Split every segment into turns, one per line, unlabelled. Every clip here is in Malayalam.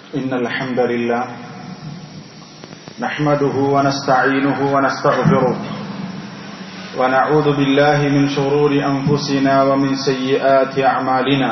إن الحمد لله نحمده ونستعينه ونستغفره ونعوذ بالله من شرور أنفسنا ومن سيئات أعمالنا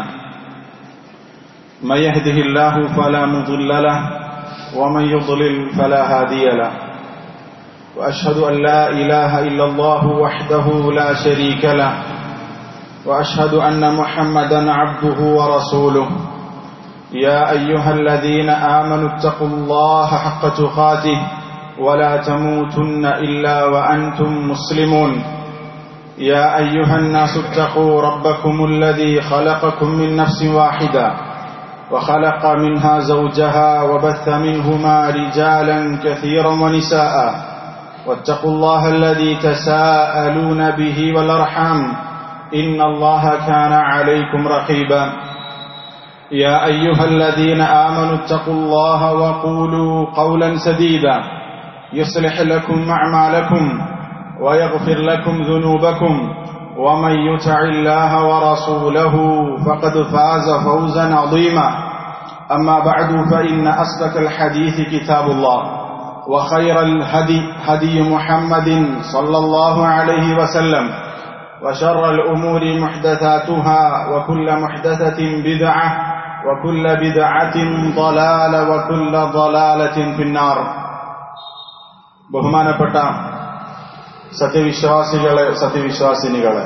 من يهده الله فلا مضل له ومن يضلل فلا هادي له وأشهد أن لا إله إلا الله وحده لا شريك له وأشهد أن محمدا عبده ورسوله يا أيها الذين آمنوا اتقوا الله حق تقاته ولا تموتن إلا وأنتم مسلمون يا أيها الناس اتقوا ربكم الذي خلقكم من نفس واحدة وخلق منها زوجها وبث منهما رجالا كثيرا ونساء واتقوا الله الذي تساءلون به والأرحام إن الله كان عليكم رقيبا يا أيها الذين آمنوا اتقوا الله وقولوا قولا سديدا يصلح لكم أعمالكم ويغفر لكم ذنوبكم ومن يطع الله ورسوله فقد فاز فوزا عظيما أما بعد فإن أصدق الحديث كتاب الله وخير الهدي هدي محمد صلى الله عليه وسلم وشر الأمور محدثاتها وكل محدثة بدعة وكل بدعة ضلالة وكل ضلالة في النار ബഹുമാനപ്പെട്ട സത്യവിശ്വാസികളെ സത്യവിശ്വാസിനികളെ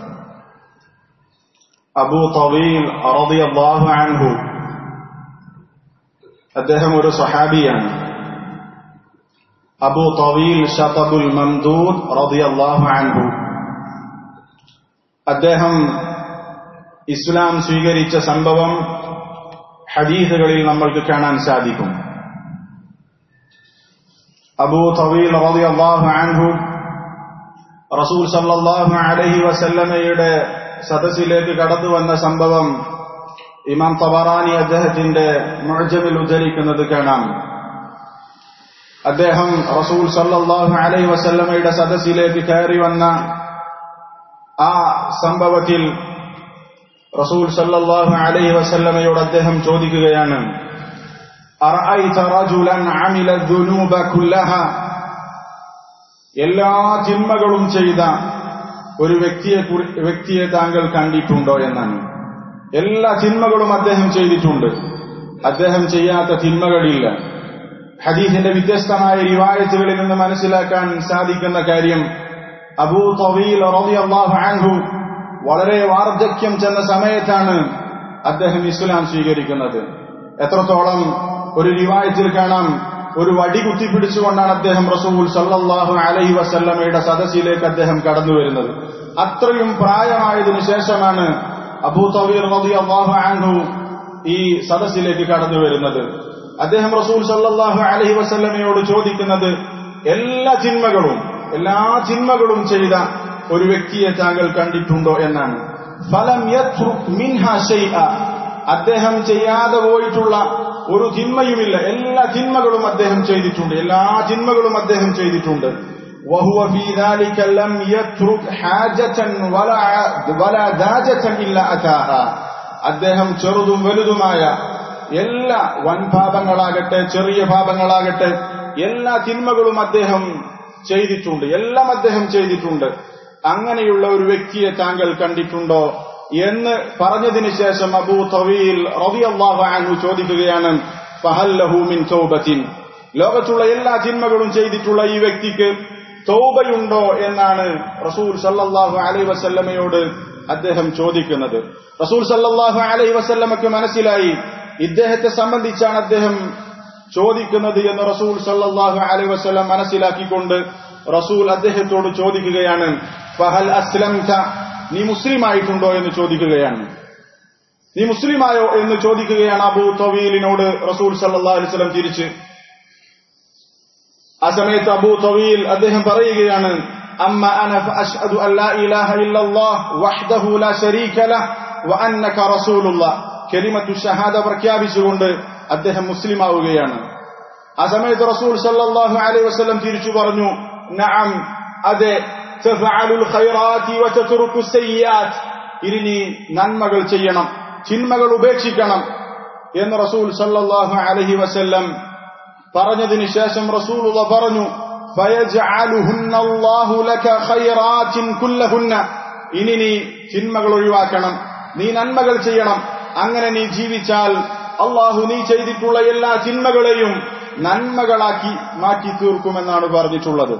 അബൂ തവീൽ റളിയല്ലാഹു അൻഹു അദ്ദേഹം ഒരു സഹാബിയാണ് അബൂ തവീൽ ഷതബുൽ മംദൂദ് റളിയല്ലാഹു അൻഹു അദ്ദേഹം ഇസ്ലാം സ്വീകരിച്ച സംഭവം ഹദീസുകളിൽ നമ്മൾക്ക് കാണാൻ സാധിക്കും അബൂ തവീൽ റളിയല്ലാഹു അൻഹു റസൂൽ സല്ലല്ലാഹു അലൈഹി വസല്ലമയുടെ സദസ്സിലേക്ക് കടന്നു വന്ന സംഭവം ഇമാം തബറാനി അദ്ദേഹത്തിന്റെ മുഅ്ജമിൽ ഉദ്ധരിക്കുന്നത് കാണാം അദ്ദേഹം റസൂൽ സല്ലല്ലാഹു അലൈഹി വസല്ലമയുടെ സദസ്സിലേക്ക് കയറി വന്ന ആ സംഭവത്തിൽ റസൂൽ സല്ലല്ലാഹു അലൈഹി വസല്ലമയോട് അദ്ദേഹം ചോദിക്കുകയാണ് അറഅയ്ത റജുലൻ അമില ദുനൂബ കുല്ലഹ എല്ലാ തിന്മകളും ചെയ്ത ഒരു വ്യക്തിയെ വ്യക്തിയെ താങ്കൾ കണ്ടിട്ടുണ്ടോ എന്നാണ് എല്ലാ തിന്മകളും അദ്ദേഹം ചെയ്തിട്ടുണ്ട് അദ്ദേഹം ചെയ്യാത്ത തിന്മകളില്ല ഹദീസിന്റെ വ്യത്യസ്തമായ റിവായത്തുകളിൽ നിന്ന് മനസ്സിലാക്കാൻ സാധിക്കുന്ന കാര്യം അബൂ തവീൽ റളിയല്ലാഹു അൻഹു വളരെ വാർദ്ധക്യം ചെന്ന സമയത്താണ് അദ്ദേഹം ഇസ്ലാം സ്വീകരിക്കുന്നത് എത്രത്തോളം ഒരു റിവായത്തിൽ കാണാം ഒരു വടി കുത്തിപ്പിടിച്ചുകൊണ്ടാണ് അദ്ദേഹം റസൂൽ സല്ലല്ലാഹു അലൈഹി വസല്ലമയുടെ സദസ്സിലേക്ക് അദ്ദേഹം കടന്നു വരുന്നത് അത്രയും പ്രായമായതിനു ശേഷമാണ് അബൂ തവീർ റളിയല്ലാഹു അൻഹു ഈ സദസ്സിലേക്ക് കടന്നു വരുന്നത് അദ്ദേഹം റസൂൽ സല്ലല്ലാഹു അലൈഹി വസല്ലമയോട് ചോദിക്കുന്നത് എല്ലാ ചിന്മകളും എല്ലാ ചിന്മകളും ചെയ്ത ഒരു വ്യക്തിയെ താങ്കൾ കണ്ടിട്ടുണ്ടോ എന്നാണ് ഫലം അദ്ദേഹം ചെയ്യാതെ പോയിട്ടുള്ള ഒരു തിന്മയുമില്ല എല്ലാ തിന്മകളും അദ്ദേഹം ചെയ്തിട്ടുണ്ട് എല്ലാ തിന്മകളും അദ്ദേഹം ചെയ്തിട്ടുണ്ട് وهو في ذلك لم يترك حاجة ولا ولا داجة إلا أتاها അദ്ദേഹം ചെറുതും വലുതുമായ എല്ലാ വൻപാപങ്ങളാകട്ടെ ചെറിയ പാപങ്ങളാകട്ടെ എല്ലാ തിന്മകളും അദ്ദേഹം ചെയ്തിട്ടുണ്ട് എല്ലാം അദ്ദേഹം ചെയ്തിട്ടുണ്ട് അങ്ങനെയുള്ള ഒരു വ്യക്തിയെ താങ്കൾ കണ്ടിട്ടുണ്ടോ എന്ന് പറഞ്ഞതിന് ശേഷം അബൂ തവീൽ റളിയല്ലാഹു അൻഹു ചോദിക്കുകയാണ് ഫഹല്ലഹു മിൻ തൗബത്തിൻ ലോകത്തുള്ള എല്ലാ തിന്മകളും ചെയ്തിട്ടുള്ള ഈ വ്യക്തിക്ക് തൗബയുണ്ടോ എന്നാണ് റസൂൽ സല്ലല്ലാഹു അലൈഹി വസല്ലമയോട് അദ്ദേഹം ചോദിക്കുന്നത് റസൂൽ സല്ലല്ലാഹു അലൈഹി വസല്ലമക്ക് മനസ്സിലായി ഇദ്ദേഹത്തെ സംബന്ധിച്ചാണ് അദ്ദേഹം ചോദിക്കുന്നത് എന്ന് റസൂൽ സല്ലല്ലാഹു അലൈഹി വസല്ലം മനസ്സിലാക്കിക്കൊണ്ട് റസൂൽ അദ്ദേഹത്തോട് ചോദിക്കുകയാണ് ഫഹൽ അസ്ലംത നീ മുസ്ലിം ആയിട്ടുണ്ടോ എന്ന് ചോദിക്കുകയാണ് നീ മുസ്ലിമായോ എന്ന് ചോദിക്കുകയാണ് അബൂ തവീലിനോട് റസൂൽ സല്ലല്ലാഹു അലൈഹി വസല്ലം തിരിച്ച് ആ സമയത്ത് അബൂ തവീൽ അദ്ദേഹം പറയുകയാണ് അമ്മ അന ഫഅശ്ഹദു അൻ ലാ ഇലാഹ ഇല്ലല്ലാഹ് വഹ്ദഹു ലാ ശരീക ലഹ് വഅന്നക റസൂലുള്ളാഹ് കലിമത്തു ഷഹാദ പ്രഖ്യാപിച്ചുകൊണ്ട് അദ്ദേഹം മുസ്ലിം ആവുകയാണ് ആ സമയത്ത് റസൂൽ സല്ലല്ലാഹു അലൈഹി വസല്ലം തിരിച്ചു പറഞ്ഞു നഅം അതെ തഫഅലുൽ ഖൈറാത്തി വതത്റുക്കു സയ്യാത്ത് ഇനി നീ നന്മകൾ ചെയ്യണം ചിന്മകൾ ഉപേക്ഷിക്കണം എന്ന് റസൂൽ സല്ലല്ലാഹു അലൈഹി വസല്ലം പറഞ്ഞതിന് ശേഷം റസൂലുള്ള പറഞ്ഞു فَيَجْعَلُهُنَّ اللَّهُ لَكَ خَيْرَاتٍ كُلَّهُنَّ ഇനി നീ ചിന്മകൾ ഒഴിവാക്കണം നീ നന്മകൾ ചെയ്യണം അങ്ങനെ നീ ജീവിച്ചാൽ അള്ളാഹു നീ ചെയ്തിട്ടുള്ള എല്ലാ ചിന്മകളെയും നന്മകളാക്കി മാറ്റി തീർക്കുമെന്നാണ് പറഞ്ഞിട്ടുള്ളത്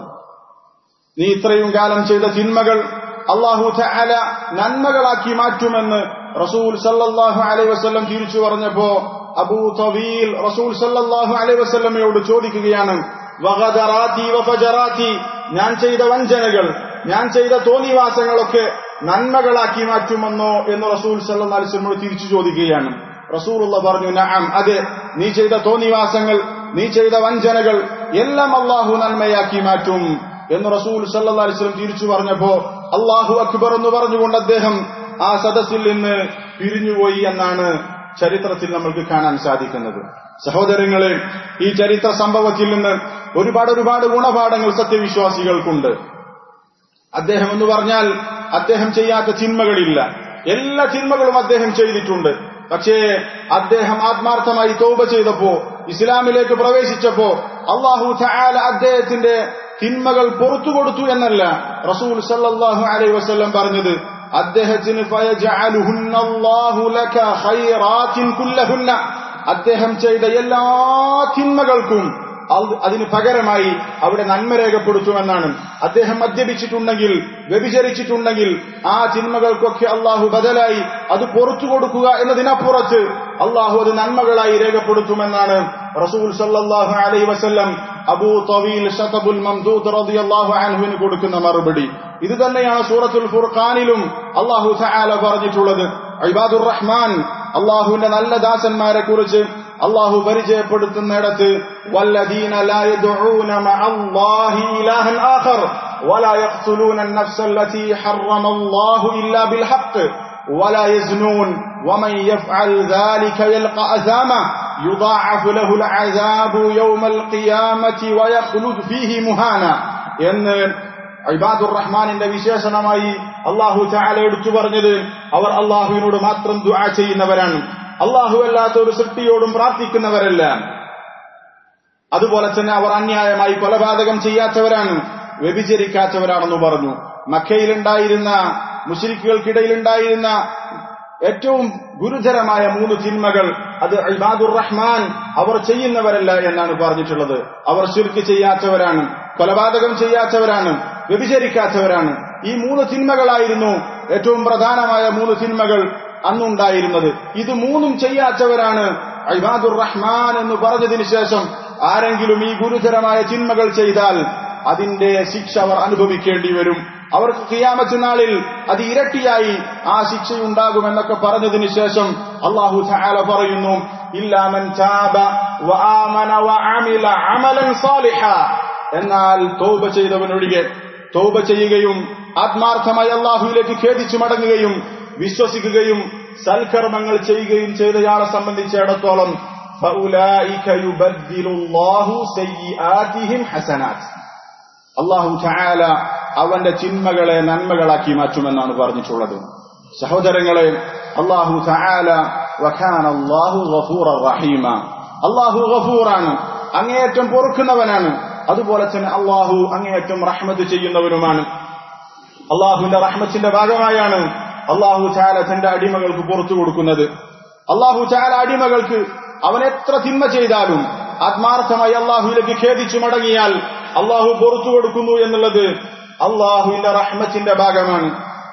നീ ഇത്രയും കാലം ചെയ്ത തിന്മകൾ അള്ളാഹു തആല നന്മകളാക്കി മാറ്റുമെന്ന് റസൂൽ സല്ലല്ലാഹു അലൈഹി വസല്ലം തിരിച്ചു പറഞ്ഞപ്പോ അബൂ തവീൽ റസൂൽ സല്ലല്ലാഹു അലൈഹി വസല്ലമയോട് ചോദിക്കുകയാണ് വഗദറാത്തി വഫജറാത്തി ഞാൻ ചെയ്ത വഞ്ചനകൾ ഞാൻ ചെയ്ത തോന്നിവാസങ്ങളൊക്കെ നന്മകളാക്കി മാറ്റുമെന്നോ എന്ന് റസൂൽ സല്ലല്ലാഹു അലൈഹി വസല്ലമയോട് തിരിച്ചു ചോദിക്കുകയാണ് റസൂലുള്ള പറഞ്ഞു നഅം അതെ നീ ചെയ്ത തോന്നിവാസങ്ങൾ നീ ചെയ്ത വഞ്ചനകൾ എല്ലാം അള്ളാഹു നന്മയാക്കി മാറ്റും എന്ന് റസൂൽ സല്ലല്ലാഹു അലൈഹി വസല്ലം തിരിച്ചു പറഞ്ഞപ്പോ അള്ളാഹു അക്ബർ എന്ന് പറഞ്ഞുകൊണ്ട് അദ്ദേഹം ആ സദസ്സിൽ നിന്ന് പിരിഞ്ഞുപോയി എന്നാണ് ചരിത്രത്തിൽ നമ്മൾക്ക് കാണാൻ സാധിക്കുന്നത് സഹോദരങ്ങളെ ഈ ചരിത്ര സംഭവത്തിൽ നിന്ന് ഒരുപാട് ഒരുപാട് ഗുണപാഠങ്ങൾ സത്യവിശ്വാസികൾക്കുണ്ട് അദ്ദേഹം എന്ന് പറഞ്ഞാൽ അദ്ദേഹം ചെയ്യാത്ത ചിന്മകളില്ല എല്ലാ ചിന്മകളും അദ്ദേഹം ചെയ്തിട്ടുണ്ട് പക്ഷേ അദ്ദേഹം ആത്മാർത്ഥമായി തോപ ചെയ്തപ്പോ ഇസ്ലാമിലേക്ക് പ്രവേശിച്ചപ്പോ അള്ളാഹു തആല അദ്ദേഹത്തിന്റെ തിന്മകൾ പുറത്തു കൊടുത്തു എന്നല്ല റസൂൽ സല്ലല്ലാഹു അലൈഹി വസല്ലം പറഞ്ഞത് അദ്ദേഹത്തിന് ഫയജഅലുഹുന്നല്ലാഹു ലക ഖൈറാത്തിൻ കുല്ലഹുന്ന അദ്ദേഹം ചെയ്ത എല്ലാ തിന്മകൾക്കും അത് അതിന് പകരമായി അവിടെ നന്മ രേഖപ്പെടുത്തുമെന്നാണ് അദ്ദേഹം മദ്യപിച്ചിട്ടുണ്ടെങ്കിൽ വ്യഭിചരിച്ചിട്ടുണ്ടെങ്കിൽ ആ തിന്മകൾക്കൊക്കെ അള്ളാഹു ബദലായി അത് പുറത്തു കൊടുക്കുക എന്നതിനപ്പുറത്ത് അള്ളാഹു അത് നന്മകളായി രേഖപ്പെടുത്തുമെന്നാണ് റസൂൽ സല്ലല്ലാഹു അലൈഹി വസല്ലം അബൂ തവീൽ ഷതബുൽ മംദൂദ് റളിയല്ലാഹു അൻഹുവിന് കൊടുക്കുന്ന മറുപടി ഇത് തന്നെയാണ് സൂറത്തുൽ ഫുർഖാനിലും അള്ളാഹു തആല പറഞ്ഞിട്ടുള്ളത് ഇബാദുർ റഹ്മാൻ അള്ളാഹുവിന്റെ നല്ല ദാസന്മാരെ കുറിച്ച് അള്ളാഹു പരിചയപ്പെടുത്തുന്നിടത്ത് വല്ലദീന ലാ യദ്ഊന മഅല്ലാഹി ഇലാഹൻ ആഖർ വലാ യഖ്തുലൂന النفس التي حرم الله إلا بالحق ولا يزنون ومن يفعل ذلك يلقى أثاما يضاعف له العذاب يوم القيامة ويخلد فيه مهانا എന്ന് ഇബാദുർ റഹ്മാനിന്റെ വിശേഷണമായി അള്ളാഹു ചാല എടുത്തു പറഞ്ഞത് അവർ അള്ളാഹുവിനോട് മാത്രം ദുആ ചെയ്യുന്നവരാണ് അള്ളാഹു അല്ലാത്ത ഒരു സൃഷ്ടിയോടും പ്രാർത്ഥിക്കുന്നവരല്ല അതുപോലെ തന്നെ അവർ അന്യായമായി കൊലപാതകം ചെയ്യാത്തവരാണ് വ്യഭിചരിക്കാത്തവരാണെന്ന് പറഞ്ഞു മക്കയിലുണ്ടായിരുന്ന മുസ്ലിക്കുകൾക്കിടയിലുണ്ടായിരുന്ന ഏറ്റവും ഗുരുതരമായ മൂന്ന് ചിന്മകൾ അത് ഇബാദുർ റഹ്മാൻ അവർ ചെയ്യുന്നവരല്ല എന്നാണ് പറഞ്ഞിട്ടുള്ളത് അവർ ശുരുക്ക് ചെയ്യാത്തവരാണ് കൊലപാതകം ചെയ്യാത്തവരാണ് വ്യഭിചരിക്കാത്തവരാണ് ഈ മൂന്ന് തിന്മകളായിരുന്നു ഏറ്റവും പ്രധാനമായ മൂന്ന് തിന്മകൾ അന്നുണ്ടായിരുന്നത് ഇത് മൂന്നും ചെയ്യാത്തവരാണ് ഇബാദുർ റഹ്മാൻ എന്ന് പറഞ്ഞതിന് ശേഷം ആരെങ്കിലും ഈ ഗുരുതരമായ ചിന്മകൾ ചെയ്താൽ അതിന്റെ ശിക്ഷ അവർ അനുഭവിക്കേണ്ടി വരും അവർക്ക് കിയാമത്ത് നാളിൽ അത് ഇരട്ടിയായി ആ ശിക്ഷയുണ്ടാകുമെന്നൊക്കെ പറഞ്ഞതിന് ശേഷം അള്ളാഹു തആല പറയുന്നു ഇല്ലാമൻ താബ വആമന വഅമില അമലൻ സാലിഹ എന്നാൽ തൗബ ചെയ്തവനൊഴികെ തൗബ ചെയ്യുകയും ആത്മാർത്ഥമായി അള്ളാഹുവിലേക്ക് ഖേദിച്ചു മടങ്ങുകയും വിശ്വസിക്കുകയും സൽക്കർമ്മങ്ങൾ ചെയ്യുകയും ചെയ്തയാളെ സംബന്ധിച്ചിടത്തോളം فأولئك يبدل الله سيئاتهم حسنات അള്ളാഹു ചായാല അവന്റെ ചിന്മകളെ നന്മകളാക്കി മാറ്റുമെന്നാണ് പറഞ്ഞിട്ടുള്ളത് സഹോദരങ്ങളെ അള്ളാഹു ചായാല അള്ളാഹു ഗഫൂർ റഹീമ അള്ളാഹു ഗഫൂറാണ് അങ്ങേയറ്റം പൊറുക്കുന്നവനാണ് അതുപോലെ തന്നെ അള്ളാഹു അങ്ങേയറ്റം റഹ്മത്ത് ചെയ്യുന്നവനുമാണ് അള്ളാഹുവിന്റെ റഹ്മത്തിന്റെ ഭാഗമായാണ് അള്ളാഹു ചായാല തന്റെ അടിമകൾക്ക് പുറത്തു കൊടുക്കുന്നത് അള്ളാഹു ചായാല അടിമകൾക്ക് അവൻ എത്ര തിന്മ ചെയ്താലും ആത്മാർത്ഥമായി അള്ളാഹുവിലേക്ക് ഖേദിച്ചു മടങ്ങിയാൽ അള്ളാഹു പുറത്തു കൊടുക്കുന്നു എന്നുള്ളത് അള്ളാഹുവിന്റെ റഹ്മത്തിന്റെ ഭാഗമാണ്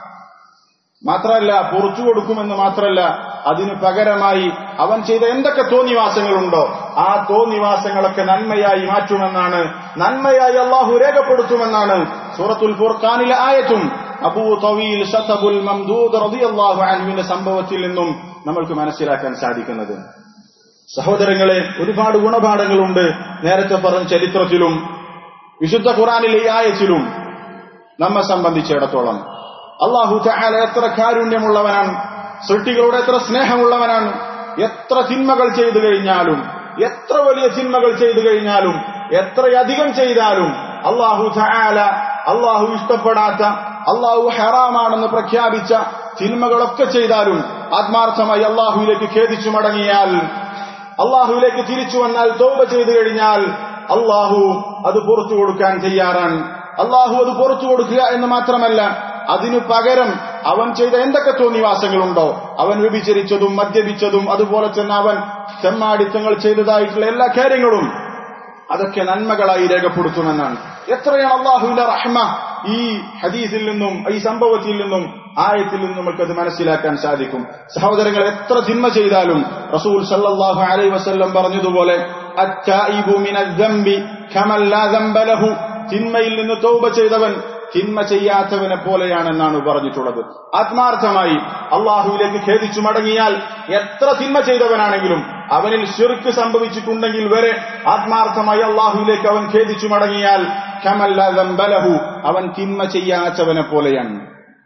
മാത്രമല്ല പുറത്തു കൊടുക്കുമെന്ന് മാത്രമല്ല അതിനു പകരമായി അവൻ ചെയ്ത എന്തൊക്കെ തോന്നിവാസങ്ങളുണ്ടോ ആ തോന്നിവാസങ്ങളൊക്കെ നന്മയായി മാറ്റുമെന്നാണ് നന്മയായി അള്ളാഹു രേഖപ്പെടുത്തുമെന്നാണ് സൂറത്തുൽ ഫുർഖാനിലെ ആയത്തും അബൂ തവീൽ ഷതബുൽ മംദൂദ് റളിയല്ലാഹു അൻഹുവിന്റെ സംഭവത്തിൽ നിന്നും നമ്മൾക്ക് മനസ്സിലാക്കാൻ സാധിക്കുന്നത് സഹോദരങ്ങളെ ഒരുപാട് ഗുണപാഠങ്ങളുണ്ട് നേരത്തെ പറഞ്ഞ ചരിത്രത്തിലും വിശുദ്ധ ഖുറാനിലെ ഈ ആയത്തിലും നമ്മെ സംബന്ധിച്ചിടത്തോളം അള്ളാഹു തആല എത്ര കാരുണ്യമുള്ളവനാണ് സൃഷ്ടികളോട് എത്ര സ്നേഹമുള്ളവനാണ് എത്ര തിന്മകൾ ചെയ്തു കഴിഞ്ഞാലും എത്ര വലിയ തിന്മകൾ ചെയ്തു കഴിഞ്ഞാലും എത്രയധികം ചെയ്താലും അള്ളാഹു തആല അള്ളാഹു ഇഷ്ടപ്പെടാത്ത അള്ളാഹു ഹറാമാണെന്ന് പ്രഖ്യാപിച്ച തിന്മകളൊക്കെ ചെയ്താലും ആത്മാർത്ഥമായി അള്ളാഹുവിലേക്ക് ഖേദിച്ചു മടങ്ങിയാൽ അള്ളാഹുവിലേക്ക് തിരിച്ചു വന്നാൽ തോപ ചെയ്തു കഴിഞ്ഞാൽ അള്ളാഹു അത് പുറത്തു കൊടുക്കാൻ തയ്യാറാണ് അള്ളാഹു അത് പുറത്തു കൊടുക്കുക എന്ന് മാത്രമല്ല അതിനു പകരം അവൻ ചെയ്ത എന്തൊക്കെ തോന്നിവാസങ്ങളുണ്ടോ അവൻ വ്യഭിചരിച്ചതും മദ്യപിച്ചതും അതുപോലെ തന്നെ അവൻ ചെമ്മാടിത്തങ്ങൾ ചെയ്തതായിട്ടുള്ള എല്ലാ കാര്യങ്ങളും അതൊക്കെ നന്മകളായി രേഖപ്പെടുത്തുമെന്നാണ് എത്രയാണ് അള്ളാഹുവിന്റെ റഹ്മ ഈ ഹദീസിൽ നിന്നും ഈ സംഭവത്തിൽ നിന്നും ആയത്തിൽ നിന്നും നമുക്കത് മനസ്സിലാക്കാൻ സാധിക്കും സഹോദരങ്ങൾ എത്ര തിന്മ ചെയ്താലും റസൂൽ സല്ലല്ലാഹു അലൈഹി വസല്ലം പറഞ്ഞതുപോലെ അത്തായിബു മിനദ്ദംബി കമൻ ലാ ദംബ ലഹു തിന്മയിൽ നിന്ന് തൗബ ചെയ്തവൻ തിന്മ ചെയ്യാത്തവനെ പോലെയാണെന്നാണ് പറഞ്ഞിട്ടുള്ളത് ആത്മാർത്ഥമായി അള്ളാഹുവിലേക്ക് ഖേദിച്ചു മടങ്ങിയാൽ എത്ര തിന്മ ചെയ്തവനാണെങ്കിലും അവനിൽ ശിർക്ക് സംഭവിച്ചിട്ടുണ്ടെങ്കിൽ വരെ ആത്മാർത്ഥമായി അള്ളാഹുവിലേക്ക് അവൻ ഖേദിച്ചു മടങ്ങിയാൽ ബലഹു അവൻ തിന്മ ചെയ്യാത്തവനെ പോലെയാണ്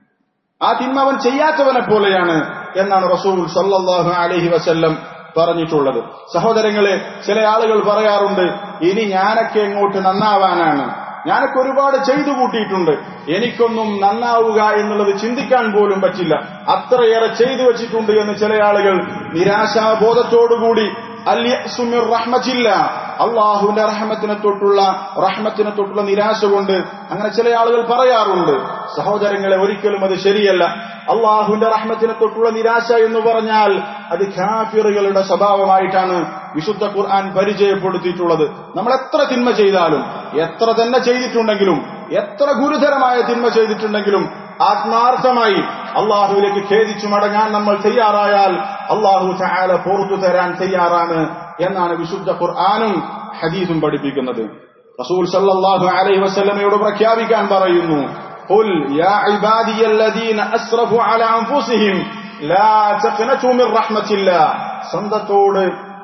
ആ തിന്മ അവൻ ചെയ്യാത്തവനെ പോലെയാണ് എന്നാണ് റസൂൽ സല്ലല്ലാഹു അലൈഹി വസല്ലം പറഞ്ഞിട്ടുള്ളത് സഹോദരങ്ങളെ ചില ആളുകൾ പറയാറുണ്ട് ഇനി ഞാനൊക്കെ എങ്ങോട്ട് നന്നാവാനാണ് ഞാനൊക്കെ ഒരുപാട് ചെയ്തു കൂട്ടിയിട്ടുണ്ട് എനിക്കൊന്നും നന്നാവുക എന്നുള്ളത് ചിന്തിക്കാൻ പോലും പറ്റില്ല അത്രയേറെ ചെയ്തു വെച്ചിട്ടുണ്ട് എന്ന് ചില ആളുകൾ നിരാശാബോധത്തോടുകൂടി അല്യസുമിർ റഹ്മത്തില്ല അള്ളാഹുവിന്റെ റഹ്മത്തിനെ തൊട്ടുള്ള റഹ്മത്തിനെ തൊട്ടുള്ള നിരാശ കൊണ്ട് അങ്ങനെ ചില ആളുകൾ പറയാറുണ്ട് സഹോദരങ്ങളെ ഒരിക്കലും അത് ശരിയല്ല അള്ളാഹുവിന്റെ റഹ്മത്തിനെ തൊട്ടുള്ള നിരാശ എന്ന് പറഞ്ഞാൽ അത് ഖാഫിറുകളുടെ സ്വഭാവമായിട്ടാണ് വിശുദ്ധ ഖുർആൻ പരിചയപ്പെടുത്തിയിട്ടുള്ളത് നമ്മൾ എത്ര തിന്മ ചെയ്താലും എത്ര തന്നെ ചെയ്തിട്ടുണ്ടെങ്കിലും എത്ര ഗുരുതരമായ തിന്മ ചെയ്തിട്ടുണ്ടെങ്കിലും ആത്മാർത്ഥമായി അള്ളാഹുവിലേക്ക് ഖേദിച്ചു മടങ്ങാൻ നമ്മൾ തയ്യാറായാൽ അള്ളാഹു ചായാല പുറത്തു തരാൻ തയ്യാറാണ് എന്നാണ് വിശുദ്ധ ഖുർആാനും ഹദീസും പഠിപ്പിക്കുന്നത് റസൂൽ സല്ലല്ലാഹു അലൈഹി വസല്ലമയോട് പ്രഖ്യാപിക്കാൻ പറയുന്നു قل يا عبادي الذين أسرفوا على أنفسهم لا تقنطوا من رحمة الله സ്വന്തത്തോട്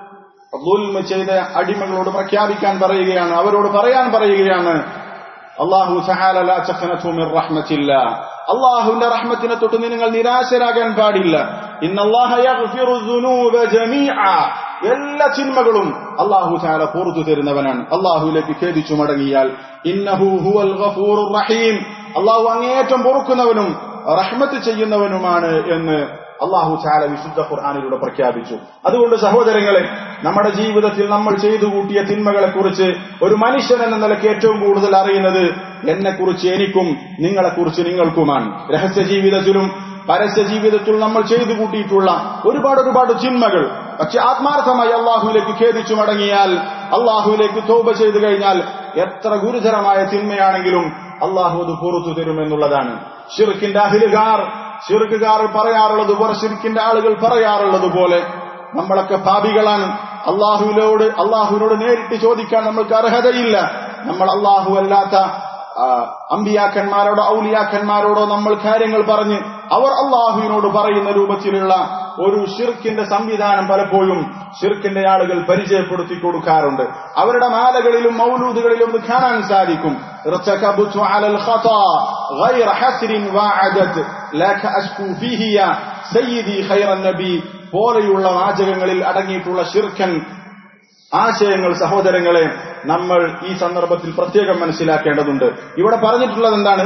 ദുൽമ ചെയ്ത അടിമകളോട് പ്രഖ്യാപിക്കാൻ പറയുകയാണ് അവരോട് പറയാൻ പറയുകയാണ് അള്ളാഹു അള്ളാഹുവിന്റെ റഹ്മത്തിനെ തൊട്ട് നിങ്ങൾ നിരാശരാകാൻ പാടില്ല എല്ലാ ചിന്മകളും അള്ളാഹു ചാല പുറത്തു തരുന്നവനാണ് അള്ളാഹുലേക്ക് ഖേദിച്ചു മടങ്ങിയാൽ ഇന്നഹു ഹുവൽ ഗഫൂറുർ റഹീം അള്ളാഹു അങ്ങേയറ്റം പൊറുക്കുന്നവനും റഹ്മത്ത് ചെയ്യുന്നവനുമാണ് എന്ന് അള്ളാഹു ചാല വിശുദ്ധ ഖുർആാനിലൂടെ പ്രഖ്യാപിച്ചു അതുകൊണ്ട് സഹോദരങ്ങളെ നമ്മുടെ ജീവിതത്തിൽ നമ്മൾ ചെയ്തു കൂട്ടിയ തിന്മകളെ കുറിച്ച് ഒരു മനുഷ്യൻ എന്ന നിലയ്ക്ക് ഏറ്റവും കൂടുതൽ അറിയുന്നത് എന്നെ കുറിച്ച് എനിക്കും നിങ്ങളെ കുറിച്ച് നിങ്ങൾക്കുമാണ് രഹസ്യ ജീവിതത്തിലും പരസ്യ ജീവിതത്തിൽ നമ്മൾ ചെയ്തു കൂട്ടിയിട്ടുള്ള ഒരുപാട് ഒരുപാട് ചിന്മകൾ പക്ഷെ ആത്മാർത്ഥമായി അള്ളാഹുവിലേക്ക് ഖേദിച്ചു മടങ്ങിയാൽ അള്ളാഹുവിലേക്ക് തോപ ചെയ്തു കഴിഞ്ഞാൽ എത്ര ഗുരുതരമായ തിന്മയാണെങ്കിലും അള്ളാഹു അത് പുറത്തു തരുമെന്നുള്ളതാണ് ഷിർക്കിന്റെ അഹിലുകാർ ഷിർക്കുകാർ പറയാറുള്ളത് പോലെ ഷിർക്കിന്റെ ആളുകൾ പറയാറുള്ളത് പോലെ നമ്മളൊക്കെ പാപികളാണ് അള്ളാഹുവിനോട് അള്ളാഹുവിനോട് നേരിട്ട് ചോദിക്കാൻ നമ്മൾക്ക് അർഹതയില്ല നമ്മൾ അള്ളാഹു അല്ലാത്ത അമ്പിയാക്കന്മാരോടോ ഔലിയാക്കന്മാരോടോ നമ്മൾ കാര്യങ്ങൾ പറഞ്ഞ് അവർ അള്ളാഹുവിനോട് പറയുന്ന രൂപത്തിലുള്ള ഒരു ഷിർക്കിന്റെ സംവിധാനം പലപ്പോഴും ഷിർക്കിന്റെ ആളുകൾ പരിചയപ്പെടുത്തി കൊടുക്കാറുണ്ട് അവരുടെ മാലകളിലും മൗലൂദുകളിലും ഇത് കാണാൻ സാധിക്കും പോലെയുള്ള വാചകങ്ങളിൽ അടങ്ങിയിട്ടുള്ള ഷിർക്കൻ ആശയങ്ങൾ സഹോദരങ്ങളെ നമ്മൾ ഈ സന്ദർഭത്തിൽ പ്രത്യേകം മനസ്സിലാക്കേണ്ടതുണ്ട് ഇവിടെ പറഞ്ഞിട്ടുള്ളത് എന്താണ്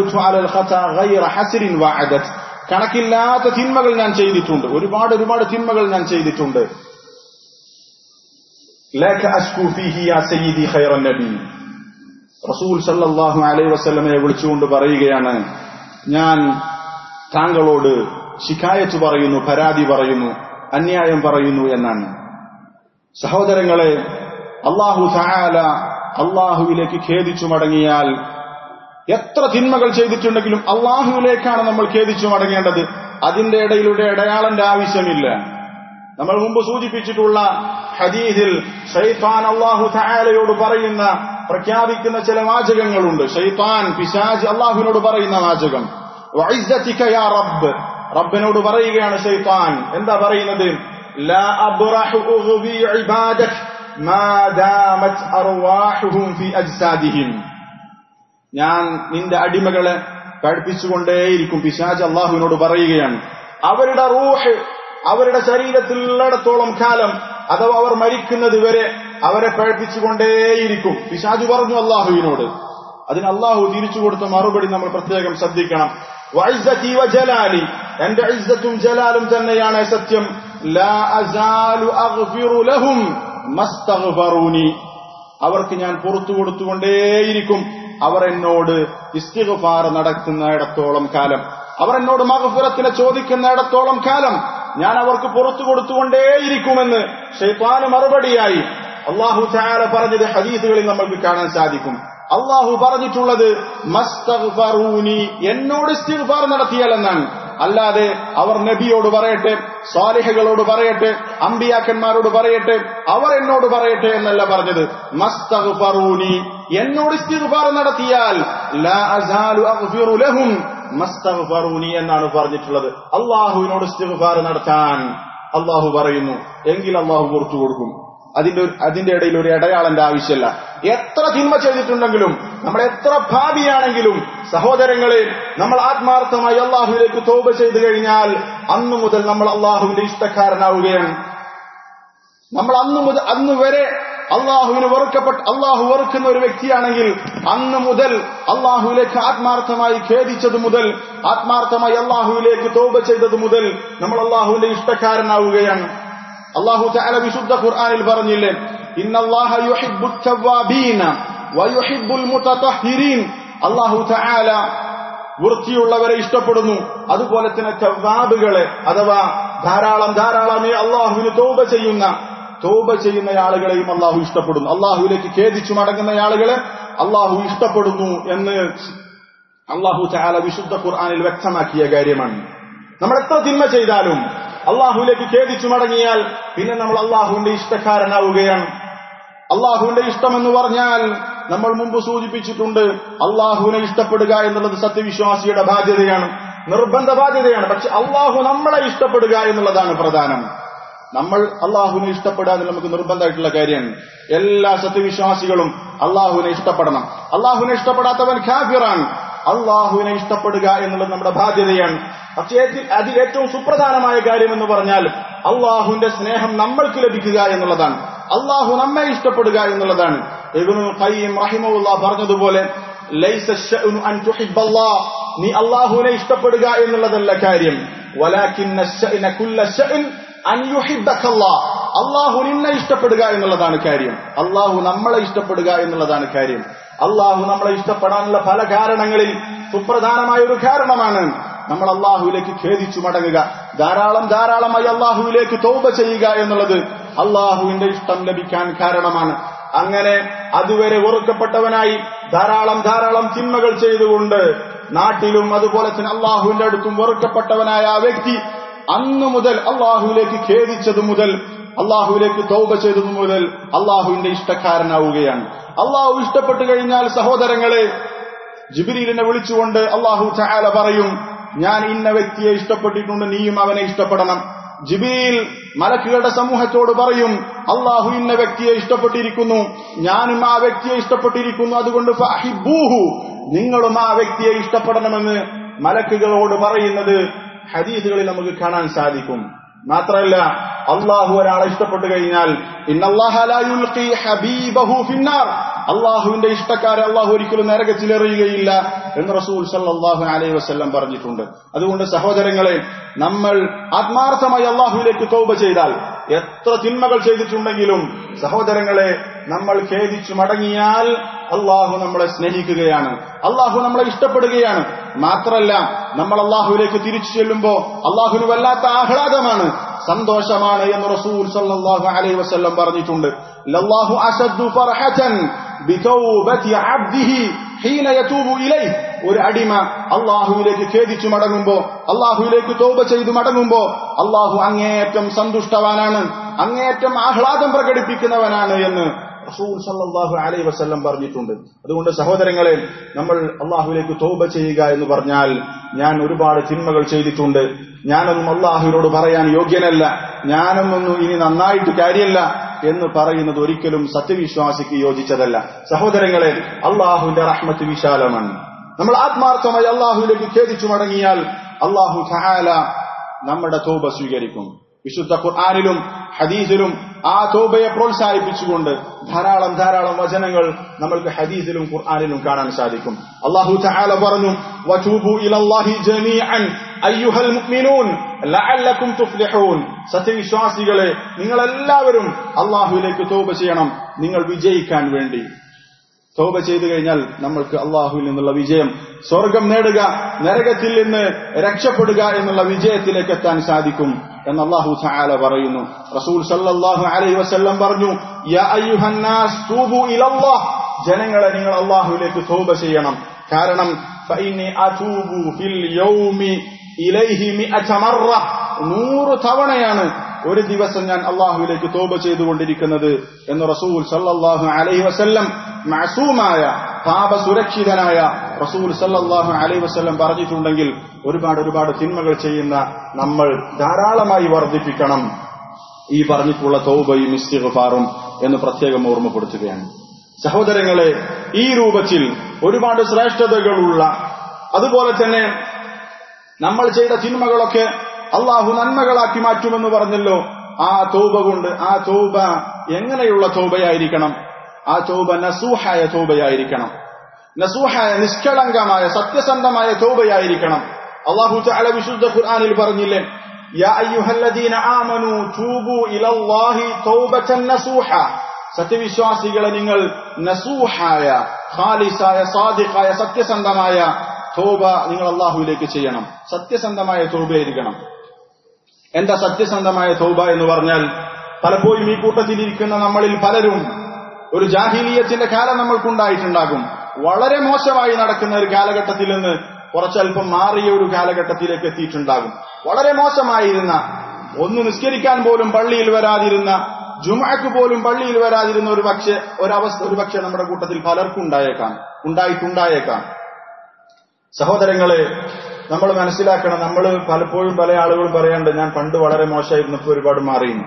കണക്കില്ലാത്ത തിന്മകൾ ഞാൻ ചെയ്തിട്ടുണ്ട് ഒരുപാട് ഒരുപാട് തിന്മകൾ ഞാൻ ചെയ്തിട്ടുണ്ട് റസൂൽ സല്ലാഹു അലൈ വസ്ലമയെ വിളിച്ചുകൊണ്ട് പറയുകയാണ് ഞാൻ താങ്കളോട് ശിക്കായത്ത് പറയുന്നു പരാതി പറയുന്നു അന്യായം പറയുന്നു എന്നാണ് സഹോദരങ്ങളെ അള്ളാഹു സഹാല അള്ളാഹുവിലേക്ക് ഖേദിച്ചു മടങ്ങിയാൽ എത്ര തിന്മകൾ ചെയ്തിട്ടുണ്ടെങ്കിലും അള്ളാഹുവിലേക്കാണ് നമ്മൾ ഖേദിച്ചു മടങ്ങേണ്ടത് അതിന്റെ ഇടയിലൂടെ ഇടയാളന്റെ ആവശ്യമില്ല നമ്മൾ മുമ്പ് സൂചിപ്പിച്ചിട്ടുള്ള ഹദീദിൽ ഷെയ്ത്താൻ അള്ളാഹു സഹാലയോട് പറയുന്ന പ്രഖ്യാപിക്കുന്ന ചില വാചകങ്ങളുണ്ട് ഷെയ്ത്താൻ പിശാജ് അള്ളാഹുവിനോട് പറയുന്ന വാചകം റബ്ബ് റബ്ബിനോട് പറയുകയാണ് ഷെയ്ത്താൻ എന്താ പറയുന്നത് لا أبرح أغوي عبادك ما دامت أرواحهم في أجسادهم ഞാൻ നിന്റെ അടിമകളെ പഠിപ്പിച്ചുകൊണ്ടേയിരിക്കും പിശാജ് അള്ളാഹുവിനോട് പറയുകയാണ് അവരുടെ റൂഹ് അവരുടെ ശരീരത്തിലുള്ളിടത്തോളം കാലം അഥവാ അവർ മരിക്കുന്നത് വരെ അവരെ പഴപ്പിച്ചുകൊണ്ടേയിരിക്കും പിശാജ് പറഞ്ഞു അള്ളാഹുവിനോട് അതിന് അള്ളാഹു തിരിച്ചു കൊടുത്ത മറുപടി നമ്മൾ പ്രത്യേകം ശ്രദ്ധിക്കണം വൈസത്തി വ ജലാലി എന്റെ ഇസ്സത്തും ജലാലും തന്നെയാണ് സത്യം ലാ അസാലു അഗ്ഫിറു ലഹും മസ്തഗ്ഫറൂനി അവർക്ക് ഞാൻ പുറത്തു കൊടുത്തുകൊണ്ടേയിരിക്കും അവർ എന്നോട് ഇസ്തിഗ്ഫാർ നടത്തുന്നിടത്തോളം കാലം അവർ എന്നോട് മഗ്ഫിറത്തിനെ ചോദിക്കുന്നിടത്തോളം കാലം ഞാൻ അവർക്ക് പുറത്തു കൊടുത്തുകൊണ്ടേയിരിക്കുമെന്ന് ഷെയ്ത്താന് മറുപടിയായി അള്ളാഹു ചായാല പറഞ്ഞത് ഹദീസുകളിൽ നമ്മൾക്ക് കാണാൻ സാധിക്കും അള്ളാഹു പറഞ്ഞിട്ടുള്ളത് മസ്തഗ്ഫറൂനി എന്നോട് ഇസ്തിഗ്ഫാർ നടത്തിയാൽ എന്നാണ് അല്ലാതെ അവർ നബിയോട് പറയട്ടെ സ്വാലിഹകളോട് പറയട്ടെ അമ്പിയാക്കന്മാരോട് പറയട്ടെ അവർ എന്നോട് പറയട്ടെ എന്നല്ല പറഞ്ഞത് മസ്തഗ്ഫറൂനി എന്നോട് ഇസ്തിഗ്ഫാർ നടത്തിയാൽ ലാ അസാലു അഗ്ഫിറു ലഹും മസ്തഗ്ഫറൂനി എന്നാണ് പറഞ്ഞിട്ടുള്ളത് അള്ളാഹുവിനോട് ഇസ്തിഗ്ഫാർ നടത്താൻ അള്ളാഹു പറയുന്നു എങ്കിൽ അള്ളാഹു പുറത്തു കൊടുക്കും അതിന്റെ ഒരു- അതിന്റെ ഇടയിൽ ഒരു ഇടയാളന്റെ ആവശ്യമല്ല എത്ര തിന്മ ചെയ്തിട്ടുണ്ടെങ്കിലും നമ്മൾ എത്ര ഭാവിയാണെങ്കിലും സഹോദരങ്ങളെ നമ്മൾ ആത്മാർത്ഥമായി അള്ളാഹുവിലേക്ക് തോപ ചെയ്തു കഴിഞ്ഞാൽ അന്നു മുതൽ നമ്മൾ അള്ളാഹുവിന്റെ ഇഷ്ടക്കാരനാവുകയാണ് നമ്മൾ അന്നു മുതൽ അന്ന് വരെ അള്ളാഹുവിന് വെറുക്കപ്പെട്ട അള്ളാഹു വെറുക്കുന്ന ഒരു വ്യക്തിയാണെങ്കിൽ അന്ന് മുതൽ അള്ളാഹുവിലേക്ക് ആത്മാർത്ഥമായി ഖേദിച്ചത് മുതൽ ആത്മാർത്ഥമായി അള്ളാഹുവിലേക്ക് തോപ ചെയ്തത് മുതൽ നമ്മൾ അള്ളാഹുവിന്റെ ഇഷ്ടക്കാരനാവുകയാണ് അള്ളാഹു തആല വിശുദ്ധ ഖുർആനിൽ പറഞ്ഞില്ലേ ഇന്നല്ലാഹ യുഹിബ്ബു തവ്വാബീന വയുഹിബ്ബുൽ മുതതഹിരീൻ അള്ളാഹു തആല വൃത്തിയുള്ളവരെ ഇഷ്ടപ്പെടുന്നു അതുപോലെ തന്നെ തവ്വാബുകളെ അഥവാ ധാരാളം ധാരാളമേ അള്ളാഹുവിന് തോപ ചെയ്യുന്ന തോപ ചെയ്യുന്ന ആളുകളെയും അള്ളാഹു ഇഷ്ടപ്പെടുന്നു അള്ളാഹുവിലേക്ക് ഖേദിച്ചു മടങ്ങുന്ന ആളുകളെ അള്ളാഹു ഇഷ്ടപ്പെടുന്നു എന്ന് അള്ളാഹു ചാല വിശുദ്ധ ഖുർആനിൽ വ്യക്തമാക്കിയ കാര്യമാണ് നമ്മൾ എത്ര തിന്മ ചെയ്താലും അള്ളാഹുവിലേക്ക് ഖേദിച്ചു മടങ്ങിയാൽ പിന്നെ നമ്മൾ അള്ളാഹുവിന്റെ ഇഷ്ടക്കാരനാവുകയാണ് അള്ളാഹുവിന്റെ ഇഷ്ടമെന്ന് പറഞ്ഞാൽ നമ്മൾ മുമ്പ് സൂചിപ്പിച്ചിട്ടുണ്ട് അള്ളാഹുവിനെ ഇഷ്ടപ്പെടുക എന്നുള്ളത് സത്യവിശ്വാസിയുടെ ബാധ്യതയാണ് നിർബന്ധ ബാധ്യതയാണ് പക്ഷെ അള്ളാഹു നമ്മളെ ഇഷ്ടപ്പെടുക എന്നുള്ളതാണ് പ്രധാനം നമ്മൾ അള്ളാഹുവിനെ ഇഷ്ടപ്പെടുക എന്നുള്ളത് നമുക്ക് നിർബന്ധമായിട്ടുള്ള കാര്യമാണ് എല്ലാ സത്യവിശ്വാസികളും അള്ളാഹുവിനെ ഇഷ്ടപ്പെടണം അള്ളാഹുവിനെ ഇഷ്ടപ്പെടാത്തവൻ ഖാഫിറാണ് അള്ളാഹുവിനെ ഇഷ്ടപ്പെടുക എന്നുള്ളത് നമ്മുടെ ബാധ്യതയാണ് പക്ഷേ അതിൽ- അതിൽ ഏറ്റവും സുപ്രധാനമായ കാര്യം എന്ന് പറഞ്ഞാൽ അള്ളാഹുവിന്റെ സ്നേഹം നമ്മൾക്ക് ലഭിക്കുക എന്നുള്ളതാണ് അള്ളാഹു നമ്മെ ഇഷ്ടപ്പെടുക എന്നുള്ളതാണ് ഇബ്നുൽ ഖയ്യിം റഹിമഹുല്ലാ പറഞ്ഞതുപോലെ ലൈസ അശ്ശഅ്നു അൻ തുഹിബ്ബല്ലാഹ് നീ അള്ളാഹുവിനെ ഇഷ്ടപ്പെടുക എന്നുള്ളതല്ല കാര്യം വലാകിന്ന അശ്ശഅ്ന കുല്ല ശഅ്ൻ അൻ യുഹിബ്ബക്കല്ലാഹ് അള്ളാഹു നിന്നെ ഇഷ്ടപ്പെടുക എന്നുള്ളതാണ് കാര്യം അള്ളാഹു നമ്മളെ ഇഷ്ടപ്പെടുക എന്നുള്ളതാണ് കാര്യം അള്ളാഹു നമ്മളെ ഇഷ്ടപ്പെടാനുള്ള പല കാരണങ്ങളിൽ സുപ്രധാനമായ ഒരു കാരണമാണ് നമ്മൾ അള്ളാഹുവിലേക്ക് ഖേദിച്ചു മടങ്ങുക ധാരാളം ധാരാളമായി അള്ളാഹുവിലേക്ക് തോപ ചെയ്യുക എന്നുള്ളത് അള്ളാഹുവിന്റെ ഇഷ്ടം ലഭിക്കാൻ കാരണമാണ് അങ്ങനെ അതുവരെ വെറുക്കപ്പെട്ടവനായി ധാരാളം ധാരാളം തിന്മകൾ ചെയ്തുകൊണ്ട് നാട്ടിലും അതുപോലെ തന്നെ അള്ളാഹുവിന്റെ അടുത്തും വെറുക്കപ്പെട്ടവനായ ആ വ്യക്തി അന്നു മുതൽ അള്ളാഹുവിലേക്ക് ഖേദിച്ചതു മുതൽ അള്ളാഹുവിലേക്ക് തൗബ ചെയ്തതു മുതൽ അള്ളാഹുവിന്റെ ഇഷ്ടക്കാരനാവുകയാണ് അള്ളാഹു ഇഷ്ടപ്പെട്ടു കഴിഞ്ഞാൽ സഹോദരങ്ങളെ ജിബിരിലിനെ വിളിച്ചുകൊണ്ട് അള്ളാഹു ചായാല പറയും ഞാൻ ഇന്ന വ്യക്തിയെ ഇഷ്ടപ്പെട്ടിട്ടുണ്ട് നീയും അവനെ ഇഷ്ടപ്പെടണം ജിബീൽ മലക്കുകളുടെ സമൂഹത്തോട് പറയും അള്ളാഹു ഇന്ന വ്യക്തിയെ ഇഷ്ടപ്പെട്ടിരിക്കുന്നു ഞാനും ആ വ്യക്തിയെ ഇഷ്ടപ്പെട്ടിരിക്കുന്നു അതുകൊണ്ട് ഫഅഹിബ്ബൂഹു. നിങ്ങളും ആ വ്യക്തിയെ ഇഷ്ടപ്പെടണമെന്ന് മലക്കുകളോട് പറയുന്നത് ഹദീസുകളിൽ നമുക്ക് കാണാൻ സാധിക്കും മാത്രമല്ല അള്ളാഹു ഒരാളെ ഇഷ്ടപ്പെട്ടു കഴിഞ്ഞാൽ ഇന്നല്ലാഹ ലാ യുൽഖി ഹബീബഹു ഫിന്നാർ അള്ളാഹുവിന്റെ ഇഷ്ടക്കാരെ അള്ളാഹു ഒരിക്കലും നരകത്തിലെറിയുകയില്ല എന്ന് റസൂൽ സല്ലല്ലാഹു അലൈഹി വസല്ലം പറഞ്ഞിട്ടുണ്ട് അതുകൊണ്ട് സഹോദരങ്ങളെ നമ്മൾ ആത്മാർത്ഥമായി അള്ളാഹുവിലേക്ക് തൗബ ചെയ്താൽ എത്ര തിന്മകൾ ചെയ്തിട്ടുണ്ടെങ്കിലും സഹോദരങ്ങളെ നമ്മൾ ഖേദിച്ചു മടങ്ങിയാൽ അള്ളാഹു നമ്മളെ സ്നേഹിക്കുകയാണ് അള്ളാഹു നമ്മളെ ഇഷ്ടപ്പെടുകയാണ് മാത്രല്ല നമ്മൾ അള്ളാഹുവിലേക്ക് തിരിച്ചു ചെല്ലുമ്പോ അള്ളാഹുവിന് വല്ലാത്ത ആഹ്ലാദമാണ് സന്തോഷമാണ് എന്ന് റസൂൽ സല്ലല്ലാഹു അലൈഹി വസല്ലം പറഞ്ഞിട്ടുണ്ട് ലല്ലാഹു അസദ്ദു ഫർഹതൻ ബിതൗബതി അബ്ദിഹി ഹീന യതൂബു ഇലൈഹി ഒരു അടിമ അള്ളാഹുവിലേക്ക് ഖേദിച്ചു മടങ്ങുമ്പോ അള്ളാഹുവിലേക്ക് തോപ ചെയ്തു മടങ്ങുമ്പോ അള്ളാഹു അങ്ങേയറ്റം സന്തുഷ്ടവാനാണ് അങ്ങേയറ്റം ആഹ്ലാദം പ്രകടിപ്പിക്കുന്നവനാണ് എന്ന് റസൂൽ സല്ലല്ലാഹു അലൈഹി വസല്ലം പറഞ്ഞിട്ടുണ്ട് അതുകൊണ്ട് സഹോദരങ്ങളെ നമ്മൾ അള്ളാഹുവിലേക്ക് തോപ ചെയ്യുക എന്ന് പറഞ്ഞാൽ ഞാൻ ഒരുപാട് തിന്മകൾ ചെയ്തിട്ടുണ്ട് ഞാനൊന്നും അള്ളാഹുവിനോട് പറയാൻ യോഗ്യനല്ല ഞാനൊന്നും ഇനി നന്നായിട്ട് കാര്യമല്ല എന്ന് പറയുന്നത് ഒരിക്കലും സത്യവിശ്വാസിക്ക് യോജിച്ചതല്ല സഹോദരങ്ങളെ അള്ളാഹുവിന്റെ റഹ്മത്ത് വിശാലമാണ് നമ്മൾ ആത്മാർത്ഥമായി അള്ളാഹുവിലേക്ക് ഖേദിച്ചു മടങ്ങിയാൽ അള്ളാഹു ഖാല നമ്മുടെ തോപ സ്വീകരിക്കും വിശുദ്ധ ഖുർആാനിലും ഹദീസിലും ആ തോബയെ പ്രോത്സാഹിപ്പിച്ചുകൊണ്ട് ധാരാളം ധാരാളം വചനങ്ങൾ നമ്മൾക്ക് ഹദീസിലും ഖുർആാനിലും കാണാൻ സാധിക്കും അള്ളാഹു തആല പറഞ്ഞു വതൂബു ഇലല്ലാഹി ജമീഅൻ അയ്യുഹൽ മുഅ്മിനൂൻ ലഅല്ലക്കും തുഫ്ലിഹൂൻ സത്യവിശ്വാസികളെ നിങ്ങൾ എല്ലാവരും അള്ളാഹുവിലേക്ക് തോപ ചെയ്യണം നിങ്ങൾ വിജയിക്കാൻ വേണ്ടി തോപ ചെയ്തു കഴിഞ്ഞാൽ നമ്മൾക്ക് അള്ളാഹുവിൽ നിന്നുള്ള വിജയം സ്വർഗം നേടുക നരകത്തിൽ നിന്ന് രക്ഷപ്പെടുക എന്നുള്ള വിജയത്തിലേക്ക് എത്താൻ സാധിക്കും എന്ന് അള്ളാഹു ചായാല പറയുന്നു റസൂൽ സല്ലല്ലാഹു അലൈഹി വസല്ലം പറഞ്ഞു യാ അയ്യുഹന്നാസ് തൂബു ഇലല്ലാഹ് ജനങ്ങളെ നിങ്ങൾ അള്ളാഹുവിലേക്ക് തോപ ചെയ്യണം കാരണം ഫഇന്നി അതൂബു ഫിൽ യൗമി ഇലൈഹി മിഅത മറ നൂറ് തവണയാണ് ഒരു ദിവസം ഞാൻ അള്ളാഹുവിലേക്ക് തോപ ചെയ്തുകൊണ്ടിരിക്കുന്നത് എന്ന് റസൂൽ സല്ലല്ലാഹു അലൈഹി വസല്ലം മഅസൂമായ പാപസുരക്ഷിതനായ റസൂൽ സല്ലല്ലാഹു അലൈഹി വസല്ലം പറഞ്ഞിട്ടുണ്ടെങ്കിൽ ഒരുപാട് ഒരുപാട് തിന്മകൾ ചെയ്യുന്ന നമ്മൾ ധാരാളമായി വർദ്ധിപ്പിക്കണം ഈ പറഞ്ഞിട്ടുള്ള തൗബയും ഇസ്തിഗ്ഫാറും എന്ന് പ്രത്യേകം ഓർമ്മപ്പെടുത്തുകയാണ് സഹോദരങ്ങളെ ഈ രൂപത്തിൽ ഒരുപാട് ശ്രേഷ്ഠതകളുള്ള അതുപോലെ തന്നെ നമ്മൾ ചെയ്ത തിന്മകളൊക്കെ അള്ളാഹു നന്മകളാക്കി മാറ്റുമെന്ന് പറഞ്ഞല്ലോ ആ തോബ കൊണ്ട് ആ തോബ എങ്ങനെയുള്ള തോബയായിരിക്കണം ആ തോബ നസൂഹായ തോബയായിരിക്കണം നസൂഹായ നിഷ്കളങ്കമായ സത്യസന്ധമായ തോബയായിരിക്കണം അള്ളാഹു തആല വിശുദ്ധ ഖുർആനിൽ പറഞ്ഞില്ലേ യാ അയ്യുഹല്ലദീന ആമനു തൂബു ഇലല്ലാഹി തൗബതൻ നസൂഹ സത്യവിശ്വാസികളെ നിങ്ങൾ നസൂഹായ ഖാലിസായ സാദിഖായ സത്യസന്ധമായ തോബ നിങ്ങൾ അള്ളാഹുവിലേക്ക് ചെയ്യണം സത്യസന്ധമായ തോബയായിരിക്കണം എന്താ സത്യസന്ധമായ തോബ എന്ന് പറഞ്ഞാൽ പലപ്പോഴും ഈ കൂട്ടത്തിലിരിക്കുന്ന നമ്മളിൽ പലരും ഒരു ജാഹിലീയത്തിന്റെ കാലം നമ്മൾക്കുണ്ടായിട്ടുണ്ടാകും വളരെ മോശമായി നടക്കുന്ന ഒരു കാലഘട്ടത്തിൽ നിന്ന് കുറച്ചല്പം മാറിയ ഒരു കാലഘട്ടത്തിലേക്ക് എത്തിയിട്ടുണ്ടാകും വളരെ മോശമായിരുന്ന ഒന്ന് നിസ്കരിക്കാൻ പോലും പള്ളിയിൽ വരാതിരുന്ന ജുമാക്ക് പോലും പള്ളിയിൽ വരാതിരുന്ന ഒരു പക്ഷെ ഒരവസ്ഥ ഒരു പക്ഷെ നമ്മുടെ കൂട്ടത്തിൽ പലർക്കും ഉണ്ടായേക്കാം ഉണ്ടായിട്ടുണ്ടായേക്കാം സഹോദരങ്ങളെ നമ്മൾ മനസ്സിലാക്കണം നമ്മൾ പലപ്പോഴും പല ആളുകളും പറയാണ്ട് ഞാൻ പണ്ട് വളരെ മോശമായിരുന്നപ്പോൾ ഒരുപാട് മാറിയുന്നു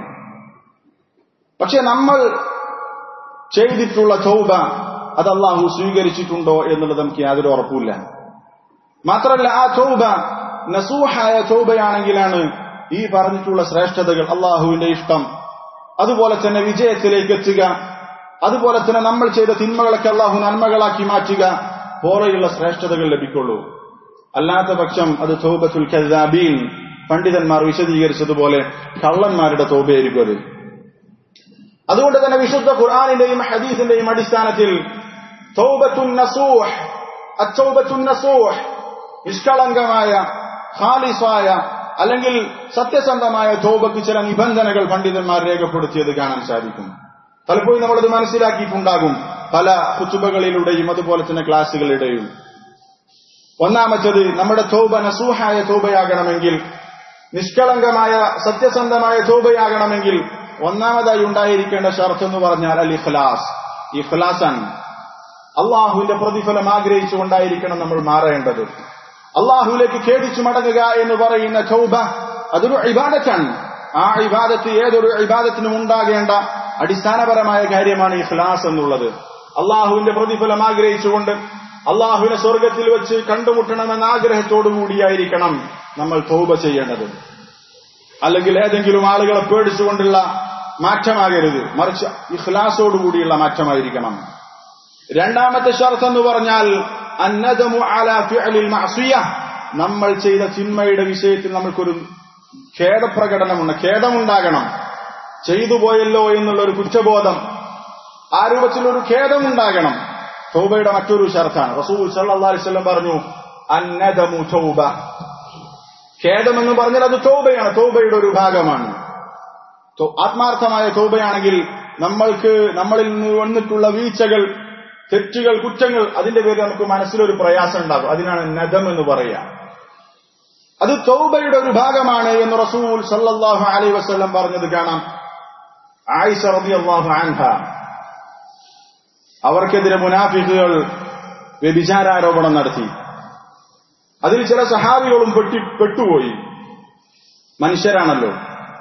പക്ഷെ നമ്മൾ ചെയ്തിട്ടുള്ള ചൗബ അത് അള്ളാഹു സ്വീകരിച്ചിട്ടുണ്ടോ എന്നുള്ളത് നമുക്ക് യാതൊരു ഉറപ്പില്ല മാത്രമല്ല ആ ചൗബ നസൂഹായ ചൗബയാണെങ്കിലാണ് ഈ പറഞ്ഞിട്ടുള്ള ശ്രേഷ്ഠതകൾ അള്ളാഹുവിന്റെ ഇഷ്ടം അതുപോലെ തന്നെ വിജയത്തിലേക്ക് എത്തുക അതുപോലെ തന്നെ നമ്മൾ ചെയ്ത തിന്മകളൊക്കെ അള്ളാഹു നന്മകളാക്കി മാറ്റുക പോലെയുള്ള ശ്രേഷ്ഠതകൾ ലഭിക്കുള്ളൂ അല്ലാത്ത പക്ഷം അത് തോബത്തുൽ കസാബീൻ പണ്ഡിതന്മാർ വിശദീകരിച്ചതുപോലെ കള്ളന്മാരുടെ തോബയായിരിക്കും അത് അതുകൊണ്ട് തന്നെ വിശുദ്ധ ഖുർആാനിന്റെയും ഹദീസിന്റെയും അടിസ്ഥാനത്തിൽ തൗബത്തുൻ നസൂഹ് അത്തൗബത്തുൻ നസൂഹ് നിഷ്കളങ്കമായ ഖാലിസായ അല്ലെങ്കിൽ സത്യസന്ധമായ തോബയ്ക്ക് ചില നിബന്ധനകൾ പണ്ഡിതന്മാർ രേഖപ്പെടുത്തിയത് കാണാൻ സാധിക്കും പലപ്പോഴും നമ്മളത് മനസ്സിലാക്കിയിട്ടുണ്ടാകും പല കുത്തുബകളിലൂടെയും അതുപോലെ തന്നെ ക്ലാസ്സുകളുടെയും ഒന്നാമത്തത് നമ്മുടെ തോബ നസൂഹായ തോബയാകണമെങ്കിൽ നിഷ്കളങ്കമായ സത്യസന്ധമായ തോബയാകണമെങ്കിൽ ഒന്നാമതായി ഉണ്ടായിരിക്കേണ്ട ഷർത്ത് എന്ന് പറഞ്ഞാൽ അൽ ഇഖ്ലാസ് ഇഖ്ലാസാണ് അള്ളാഹുവിന്റെ പ്രതിഫലം ആഗ്രഹിച്ചുകൊണ്ടായിരിക്കണം നമ്മൾ മാറേണ്ടത് അള്ളാഹുവിലേക്ക് ഖേദിച്ചു മടങ്ങുക എന്ന് പറയുന്ന ചൗബ അതൊരു ഇബാദത്താണ് ആ ഇബാദത്ത് ഏതൊരു ഇബാദത്തിനും ഉണ്ടാകേണ്ട അടിസ്ഥാനപരമായ കാര്യമാണ് ഇഖ്ലാസ് എന്നുള്ളത് അള്ളാഹുവിന്റെ പ്രതിഫലം ആഗ്രഹിച്ചുകൊണ്ട് അള്ളാഹുവിനെ സ്വർഗത്തിൽ വെച്ച് കണ്ടുമുട്ടണമെന്ന ആഗ്രഹത്തോടുകൂടിയായിരിക്കണം നമ്മൾ തൗബ ചെയ്യേണ്ടത് അല്ലെങ്കിൽ ഏതെങ്കിലും ആളുകളെ പേടിച്ചുകൊണ്ടുള്ള മാറ്റമാകരുത് മറിച്ച് ഇഖ്ലാസോടുകൂടിയുള്ള മാറ്റമായിരിക്കണം രണ്ടാമത്തെ ഷർത്ത് എന്ന് പറഞ്ഞാൽ അന്നദമു അലാ ഫിഅലിൽ മഅസിയ നമ്മൾ ചെയ്ത ചിന്മയുടെ വിഷയത്തിൽ നമ്മൾക്കൊരു ഖേദപ്രകടനമുണ്ട് ഖേദമുണ്ടാകണം ചെയ്തു പോയല്ലോ എന്നുള്ള ഒരു കുറ്റബോധം ആ രൂപത്തിലൊരു ഖേദമുണ്ടാകണം തൗബയുടെ മറ്റൊരു ഷർത്താണ് റസൂൽ സല്ലല്ലാഹു അലൈഹി വസല്ലം പറഞ്ഞു അന്നദമു തൗബ ഖേദമെന്ന് പറഞ്ഞാൽ അത് തൗബയാണ് തൗബയുടെ ഒരു ഭാഗമാണ് ആത്മാർത്ഥമായ തൗബയാണെങ്കിൽ നമ്മൾക്ക് നമ്മളിൽ നിന്ന് വന്നിട്ടുള്ള വീഴ്ചകൾ തെറ്റുകൾ കുറ്റങ്ങൾ അതിന്റെ പേരിൽ നമുക്ക് മനസ്സിലൊരു പ്രയാസം ഉണ്ടാകും അതിനാണ് നദം എന്ന് പറയാ അത് തൗബയുടെ ഒരു ഭാഗമാണ് എന്ന് റസൂൽ സല്ലല്ലാഹു അലൈഹി വസല്ലം പറഞ്ഞത് കാണാം ആയിഷ റളിയല്ലാഹു അൻഹ അവർക്കെതിരെ മുനാഫിക്കുകൾ വ്യഭിചാരാരോപണം നടത്തി അതിൽ ചില സഹാബികളും പെട്ടി പെട്ടുപോയി മനുഷ്യരാണല്ലോ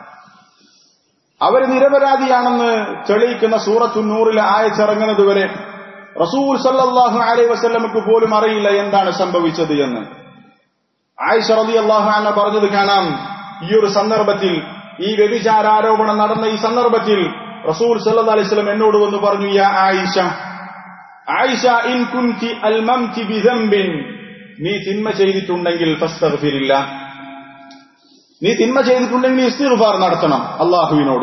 അവർ നിരപരാധിയാണെന്ന് തെളിയിക്കുന്ന സൂറത്തു നൂറിലെ ആയച്ചിറങ്ങുന്നത് വരെ റസൂൽ സല്ലാഹു അലൈ വസ്ല്ലമക്ക് പോലും അറിയില്ല എന്താണ് സംഭവിച്ചത് എന്ന് ആയിഷ റതി അള്ളാഹു അന്ന പറഞ്ഞത് കാണാം ഈ ഒരു സന്ദർഭത്തിൽ ഈ വ്യഭിചാരാരോപണം നടന്ന ഈ സന്ദർഭത്തിൽ റസൂൽ സല്ലാ അലൈവലം എന്നോട് വന്ന് പറഞ്ഞു യാ ആയിഷ ആയിഷ ഇൻ കുൻതി അൽമംതി ബിദംബിൻ നീ തിന്മ ചെയ്തിട്ടുണ്ടെങ്കിൽ ഫസ്തഗ്ഫിരില്ല നീ തിന്മ ചെയ്തിട്ടുണ്ടെങ്കിൽ ഇസ്തിഗ്ഫാർ നടത്തണം അള്ളാഹുവിനോട്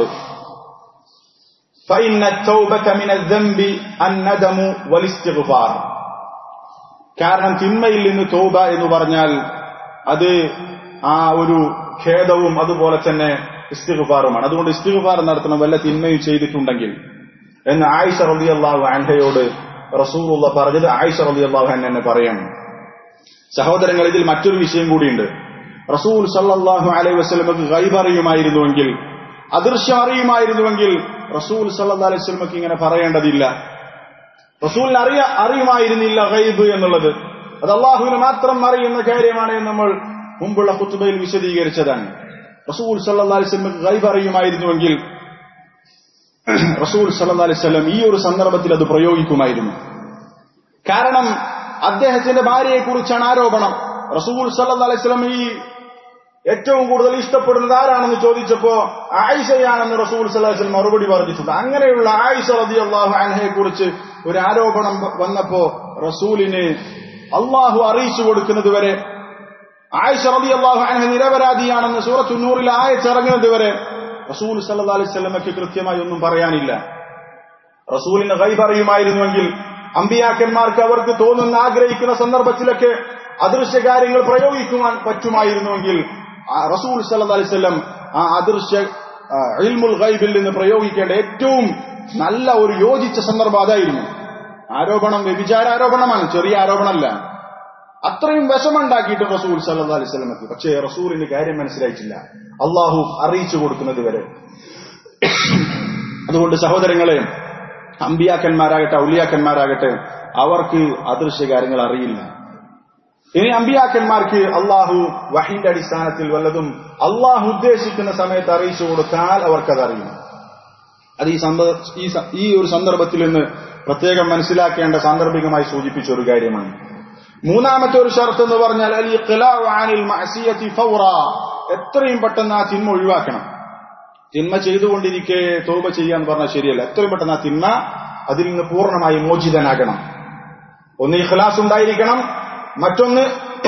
فإن التوبة من الذنب الندم والاستغفار കാരണം തിന്മയിൽ നിന്ന് തോബ എന്ന് പറഞ്ഞാൽ അത് ആ ഒരു ഖേദവും അതുപോലെ തന്നെ ഇസ്തിഗ്ഫാറുമാണ് അതുകൊണ്ട് ഇസ്തിഗ്ഫാർ നടത്തണം വല്ല തിന്മയും ചെയ്തിട്ടുണ്ടെങ്കിൽ എന്ന് ആയിഷ റളിയല്ലാഹു അൻഹയോട് റസൂലുള്ള പറഞ്ഞത് ആയിഷ റളിയല്ലാഹു അൻഹ എന്നെ പറയണം സഹോദരങ്ങൾ ഇതിൽ മറ്റൊരു വിഷയം കൂടിയുണ്ട് റസൂൽ സല്ലല്ലാഹു അലൈഹി വസല്ലമക്ക് ഗൈബ് അറിയുമായിരുന്നുവെങ്കിൽ അദൃശ്യം അറിയുമായിരുന്നുവെങ്കിൽ റസൂൽ സല്ലല്ലാഹു അലൈഹി വസല്ലമക്ക് ഇങ്ങനെ പറയേണ്ടതില്ല റസൂലിന് അറിയ അറിയുമായിരുന്നില്ല ഗൈബ് എന്നുള്ളത് അത് അള്ളാഹുവിന് മാത്രം അറിയുന്ന കാര്യമാണ് എന്ന് നമ്മൾ മുമ്പുള്ള കുത്തുബയിൽ വിശദീകരിച്ചതാണ് റസൂൽ സല്ലല്ലാഹു അലൈഹി വസല്ലമക്ക് ഗൈബ് അറിയുമായിരുന്നുവെങ്കിൽ റസൂൽ സല്ലല്ലാഹു അലൈഹി വസല്ലം ഈ ഒരു സന്ദർഭത്തിൽ അത് പ്രയോഗിക്കുമായിരുന്നു കാരണം അദ്ദേഹത്തിന്റെ ഭാര്യയെ കുറിച്ചാണ് ആരോപണം റസൂൽ സല്ലല്ലാഹു അലൈഹി വസല്ലം ഈ ഏറ്റവും കൂടുതൽ ഇഷ്ടപ്പെടുന്നത് ആരാണെന്ന് ചോദിച്ചപ്പോ ആയിഷയാണെന്ന് റസൂൽ സല്ലല്ലാഹു അലൈഹി വസല്ലം മറുപടി പറഞ്ഞിട്ടുണ്ട് അങ്ങനെയുള്ള ആയിഷ റളിയല്ലാഹു അൻഹയെ കുറിച്ച് ഒരു ആരോപണം വന്നപ്പോ റസൂലിന് അള്ളാഹു അറിയിച്ചു കൊടുക്കുന്നത് വരെ ആയിഷ റളിയല്ലാഹു അൻഹ നിരപരാധിയാണെന്ന് സൂറത്തു നൂറിൽ ആയച്ചിറങ്ങുന്നത് വരെ റസൂൽ സല്ലല്ലാഹു അലൈഹി വസല്ലമയ്ക്ക് കൃത്യമായി ഒന്നും പറയാനില്ല റസൂലിന് ഗൈബ് അറിയുമായിരുന്നുവെങ്കിൽ അമ്പിയാക്കന്മാർക്ക് അവർക്ക് തോന്നുന്ന ആഗ്രഹിക്കുന്ന സന്ദർഭത്തിലൊക്കെ അദൃശ്യ കാര്യങ്ങൾ പ്രയോഗിക്കുവാൻ പറ്റുമായിരുന്നുവെങ്കിൽ ആ റസൂൽ സല്ലല്ലാഹു അലൈഹി വസല്ലം ആ അദൃശ്യ ആ, ഇൽമുൽ ഗൈബിൽ നിന്ന് പ്രയോഗിക്കേണ്ട ഏറ്റവും നല്ല ഒരു യോജിച്ച സന്ദർഭം അതായിരുന്നു ആരോപണം വ്യഭിചാര ആരോപണമാണ് ചെറിയ ആരോപണമല്ല അത്രയും വിഷമുണ്ടാക്കിയിട്ട് റസൂൽ സല്ലല്ലാഹു അലൈഹി വസല്ലമക്ക് പക്ഷേ റസൂലിന് കാര്യം മനസ്സിലായിട്ടില്ല അള്ളാഹു അറിയിച്ചു കൊടുക്കുന്നത് വരെ അതുകൊണ്ട് സഹോദരങ്ങളെ അമ്പിയാക്കന്മാരാകട്ടെ ഔലിയാക്കന്മാരാകട്ടെ അവർക്ക് അദൃശ്യ കാര്യങ്ങൾ അറിയില്ല ഇനി അമ്പിയാക്കന്മാർക്ക് അള്ളാഹു വഹിന്റെ അടിസ്ഥാനത്തിൽ വല്ലതും അള്ളാഹു ഉദ്ദേശിക്കുന്ന സമയത്ത് അറിയിച്ചു കൊടുത്താൽ അവർക്കത് അറിയും അത് ഈ സന്ദ- ഈ സ- ഈ ഒരു സന്ദർഭത്തിൽ നിന്ന് പ്രത്യേകം മനസ്സിലാക്കേണ്ട സാന്ദർഭികമായി സൂചിപ്പിച്ച ഒരു കാര്യമാണ് മൂന്നാമത്തെ ഒരു ഷർത്ത് എന്ന് പറഞ്ഞാൽ അൽ ഇഖ്ലാഉ അനിൽ മഅസിയതി ഫൗറ എത്രയും പെട്ടെന്ന് ആ തിന്മ ഒഴിവാക്കണം തിന്മ ചെയ്തുകൊണ്ടിരിക്കെ തോപ ചെയ്യാന്ന് പറഞ്ഞാൽ ശരിയല്ല എത്രയും പെട്ടെന്ന് ആ തിന്മ അതിൽ നിന്ന് പൂർണ്ണമായി മോചിതനാകണം ഒന്ന് ഇഖ്ലാസ് ഉണ്ടായിരിക്കണം മറ്റൊന്ന്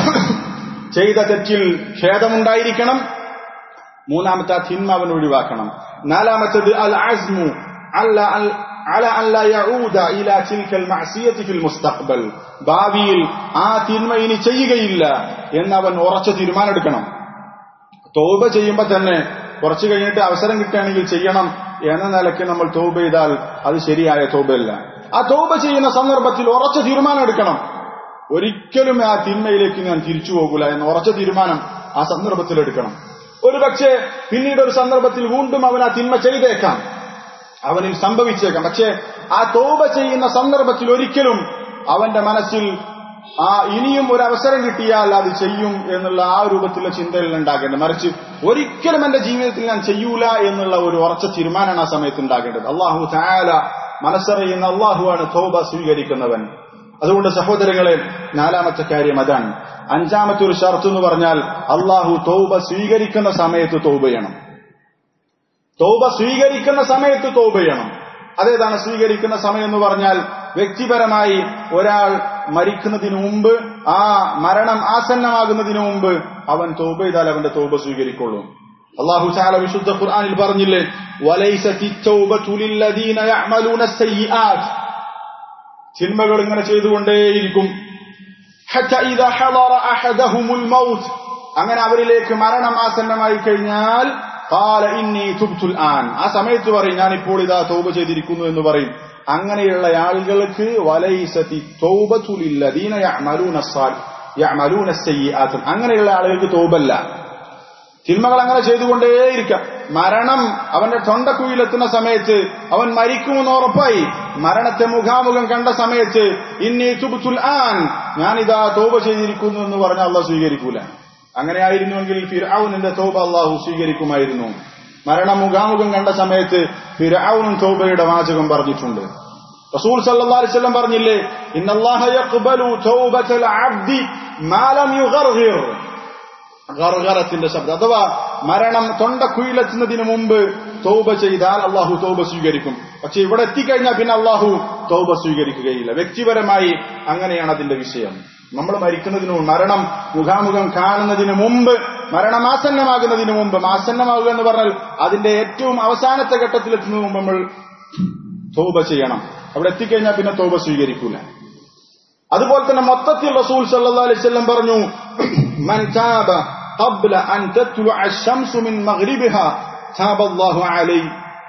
ചെയ്ത തെറ്റിൽ ഖേദമുണ്ടായിരിക്കണം മൂന്നാമത്തെ ആ തിന്മ അവൻ ഒഴിവാക്കണം നാലാമത്തേത് അൽ അസ്മു അല്ല അൽ- على أن لا يعود إلى تلك المعصية في المستقبل ഭാവിയിൽ ആ തിന്മ ഇനി ചെയ്യുകയില്ല എന്നവൻ ഉറച്ച തീരുമാനമെടുക്കണം തോപ ചെയ്യുമ്പോൾ തന്നെ കുറച്ചു കഴിഞ്ഞിട്ട് അവസരം കിട്ടുകയാണെങ്കിൽ ചെയ്യണം എന്ന നിലയ്ക്ക് നമ്മൾ തോപ ചെയ്താൽ അത് ശരിയായ തോപയല്ല ആ തോപ ചെയ്യുന്ന സന്ദർഭത്തിൽ ഉറച്ച തീരുമാനം എടുക്കണം ഒരിക്കലും ആ തിന്മയിലേക്ക് ഞാൻ തിരിച്ചു പോകൂല എന്ന ഉറച്ച തീരുമാനം ആ സന്ദർഭത്തിൽ എടുക്കണം ഒരു പക്ഷേ പിന്നീട് ഒരു സന്ദർഭത്തിൽ വീണ്ടും അവൻ ആ തിന്മ ചെയ്തേക്കാം അവനിൽ സംഭവിച്ചേക്കാം പക്ഷേ ആ തോപ ചെയ്യുന്ന സന്ദർഭത്തിൽ ഒരിക്കലും അവന്റെ മനസ്സിൽ ആ ഇനിയും ഒരു അവസരം കിട്ടിയാൽ അത് ചെയ്യും എന്നുള്ള ആ രൂപത്തിലുള്ള ചിന്തയിൽ ഉണ്ടാകേണ്ടത് മറിച്ച് ഒരിക്കലും എന്റെ ജീവിതത്തിൽ ഞാൻ ചെയ്യൂല എന്നുള്ള ഒരു ഉറച്ച തീരുമാനമാണ് ആ സമയത്ത് ഉണ്ടാകേണ്ടത് അള്ളാഹു താല മനസ്സറിയുന്ന അള്ളാഹുവാണ് തോബ സ്വീകരിക്കുന്നവൻ അതുകൊണ്ട് സഹോദരങ്ങളെ നാലാമത്തെ കാര്യം അതാണ് അഞ്ചാമത്തെ ഒരു ഷർത്ത് എന്ന് പറഞ്ഞാൽ അള്ളാഹു തൗബ സ്വീകരിക്കുന്ന സമയത്ത് തൗബ ചെയ്യണം തൗബ സ്വീകരിക്കുന്ന സമയത്ത് തൗബ ചെയ്യണം അതേതാണ് സ്വീകരിക്കുന്ന സമയം എന്ന് പറഞ്ഞാൽ വ്യക്തിപരമായി ഒരാൾ മരിക്കുന്നതിന് മുമ്പ് ആ മരണം ആസന്നമാകുന്നതിന് മുമ്പ് അവൻ തൗബ ചെയ്താൽ അവന്റെ തൗബ സ്വീകരിക്കൊള്ളും അള്ളാഹു ചാല വിശുദ്ധ ഖുർആനിൽ പറഞ്ഞില്ലേ വലൈസത്തി തൗബതു ലില്ലദീന യഅമലൂന സയ്യിആത്ത് തിന്മകൾ ഇങ്ങനെ ചെയ്തുകൊണ്ടേയിരിക്കും ഹത്ത ഇദ ഹളറ അഹദഹുമുൽ മൗത്ത് അങ്ങനെ അവരിലേക്ക് മരണം ആസന്നമായി കഴിഞ്ഞാൽ ഖാല ഇന്നി തുബ്തുൽ ആൻ ആ സമയത്ത് പറയും ഞാൻ ഇപ്പോൾ ഇതാ തൗബ ചെയ്തിരിക്കുന്നു എന്ന് പറയും അങ്ങനെയുള്ള ആളുകൾക്ക് വലൈസതി തൗബതുലില്ലദീന യഅമലൂന സാൽ യഅമലൂന സയ്യിആത്ത് അങ്ങനെയുള്ള ആളുകൾക്ക് തൗബല്ല തിന്മകൾ അങ്ങനെ ചെയ്തുകൊണ്ടേയിരിക്കാം മരണം അവന്റെ തൊണ്ടക്കുയിലെത്തുന്ന സമയത്ത് അവൻ മരിക്കുമെന്ന് ഉറപ്പായി മരണത്തെ മുഖാമുഖം കണ്ട സമയത്ത് ഇന്നി തുബുത്തുൽ ആൻ ഞാനിതാ തോപ ചെയ്തിരിക്കുന്നു എന്ന് പറഞ്ഞ അള്ളാഹ് സ്വീകരിക്കൂല അങ്ങനെ ആയിരുന്നുവെങ്കിൽ ഫിർഔനിന്റെ തോപ അള്ളാഹു സ്വീകരിക്കുമായിരുന്നു മരണം മുഖാമുഖം കണ്ട സമയത്ത് ഫിർഔനും തോബയുടെ വാചകം പറഞ്ഞിട്ടുണ്ട് റസൂൽ സല്ലല്ലാഹു അലൈഹി വസല്ലം പറഞ്ഞില്ലേ ഇന്നല്ലാഹ യഖ്ബലു തൗബതൽ അബ്ദി മാ ലം യുഗർഗിർ ഗർഗറത്തിന്റെ ശബ്ദം അഥവാ മരണം തൊണ്ടക്കുയിലെത്തുന്നതിന് മുമ്പ് തൗബ ചെയ്താൽ അള്ളാഹു തൗബ സ്വീകരിക്കും പക്ഷെ ഇവിടെ എത്തിക്കഴിഞ്ഞാൽ പിന്നെ അള്ളാഹു തൗബ സ്വീകരിക്കുകയില്ല വ്യക്തിപരമായി അങ്ങനെയാണ് അതിന്റെ വിഷയം നമ്മൾ മരിക്കുന്നതിന് മുമ്പ് മരണം മുഖാമുഖം കാണുന്നതിന് മുമ്പ് മരണം ആസന്നമാകുന്നതിന് മുമ്പ് ആസന്നമാകുക എന്ന് പറഞ്ഞാൽ അതിന്റെ ഏറ്റവും അവസാനത്തെ ഘട്ടത്തിലെത്തുന്നതിന് മുമ്പ് നമ്മൾ തോപ ചെയ്യണം അവിടെ എത്തിക്കഴിഞ്ഞാൽ പിന്നെ തോപ സ്വീകരിക്കൂല അതുപോലെ തന്നെ മൊത്തത്തിൽ റസൂൽ സല്ലല്ലാഹു അലൈഹി വസല്ലം പറഞ്ഞു മൻ താബ قبل أن تطلع الشمس من مغربها تاب الله عليه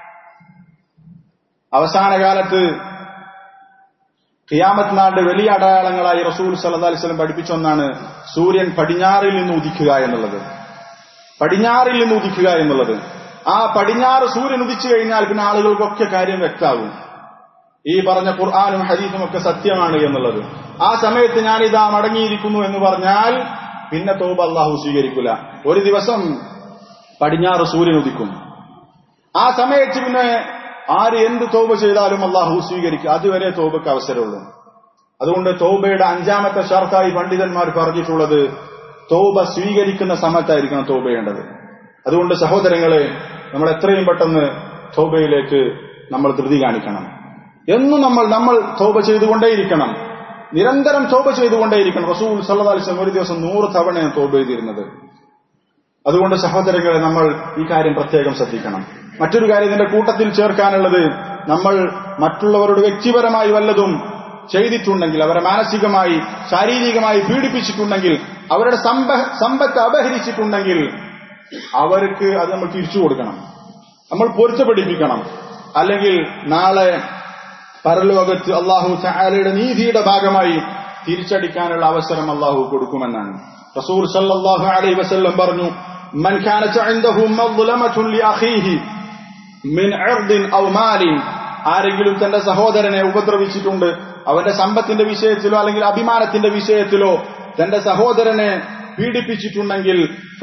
അവസാന കാലത്ത് ഖിയാമത്ത് നാട് വലിയ അടയാളങ്ങളായി റസൂൽ സല്ലല്ലാഹു അലൈഹി വസല്ലം പഠിപ്പിച്ചൊന്നാണ് സൂര്യൻ പടിഞ്ഞാറിൽ നിന്ന് ഉദിക്കുക എന്നുള്ളത് പടിഞ്ഞാറിൽ നിന്ന് ഉദിക്കുക എന്നുള്ളത് ആ പടിഞ്ഞാറ് സൂര്യൻ ഉദിച്ചു കഴിഞ്ഞാൽ പിന്നെ ആളുകൾക്കൊക്കെ കാര്യം വ്യക്താവും ഈ പറഞ്ഞ ഖുർആാനും ഹദീസും ഒക്കെ സത്യമാണ് എന്നുള്ളത് ആ സമയത്ത് ഞാനിതാ മടങ്ങിയിരിക്കുന്നു എന്ന് പറഞ്ഞാൽ പിന്നെ തോബ അള്ളാഹു സ്വീകരിക്കില്ല ഒരു ദിവസം പടിഞ്ഞാറ് സൂര്യൻ ഉദിക്കും ആ സമയത്ത് പിന്നെ ആര് എന്ത് തോപ ചെയ്താലും അള്ളാഹു സ്വീകരിക്കും അതുവരെ തോബയ്ക്ക് അവസരമുള്ളൂ അതുകൊണ്ട് തോബയുടെ അഞ്ചാമത്തെ ഷർത്തായി പണ്ഡിതന്മാർ പറഞ്ഞിട്ടുള്ളത് തോബ സ്വീകരിക്കുന്ന സമയത്തായിരിക്കണം തോബ ചെയ്യേണ്ടത് അതുകൊണ്ട് സഹോദരങ്ങളെ നമ്മൾ എത്രയും പെട്ടെന്ന് തോബയിലേക്ക് നമ്മൾ ധൃതി കാണിക്കണം എന്നും നമ്മൾ നമ്മൾ തോപ ചെയ്തുകൊണ്ടേയിരിക്കണം നിരന്തരം തോപ ചെയ്തുകൊണ്ടേയിരിക്കണം റസൂൽ സല്ലാസ്ലം ഒരു ദിവസം നൂറ് തവണയാണ് തോപ ചെയ്തിരുന്നത് അതുകൊണ്ട് സഹോദരങ്ങളെ നമ്മൾ ഈ കാര്യം പ്രത്യേകം ശ്രദ്ധിക്കണം മറ്റൊരു കാര്യം ഇതിന്റെ കൂട്ടത്തിൽ ചേർക്കാനുള്ളത് നമ്മൾ മറ്റുള്ളവരോട് വ്യക്തിപരമായി വല്ലതും ചെയ്തിട്ടുണ്ടെങ്കിൽ അവരെ മാനസികമായി ശാരീരികമായി പീഡിപ്പിച്ചിട്ടുണ്ടെങ്കിൽ അവരുടെ സമ്പത്ത് അപഹരിച്ചിട്ടുണ്ടെങ്കിൽ അവർക്ക് അത് നമ്മൾ തിരിച്ചു കൊടുക്കണം നമ്മൾ പൊരുത്തപ്പെടിപ്പിക്കണം അല്ലെങ്കിൽ നാളെ പരലോകത്ത് അള്ളാഹു ചായാലയുടെ നീതിയുടെ ഭാഗമായി തിരിച്ചടിക്കാനുള്ള അവസരം അള്ളാഹു കൊടുക്കുമെന്നാണ് റസൂൽ സല്ലല്ലാഹു അലൈഹി വസല്ലം പറഞ്ഞു من كانت عنده مظلمة لأخيه من عرض أو مال ആരെങ്കിലും തന്റെ സഹോദരനെ ഉപദ്രവിച്ചിട്ടുണ്ട് അവന്റെ സമ്പത്തിന്റെ വിഷയത്തിലോ അല്ലെങ്കിൽ അഭിമാനത്തിന്റെ വിഷയത്തിലോ തന്റെ സഹോദരനെ പീഡിപ്പിച്ചിട്ടുണ്ടെങ്കിൽ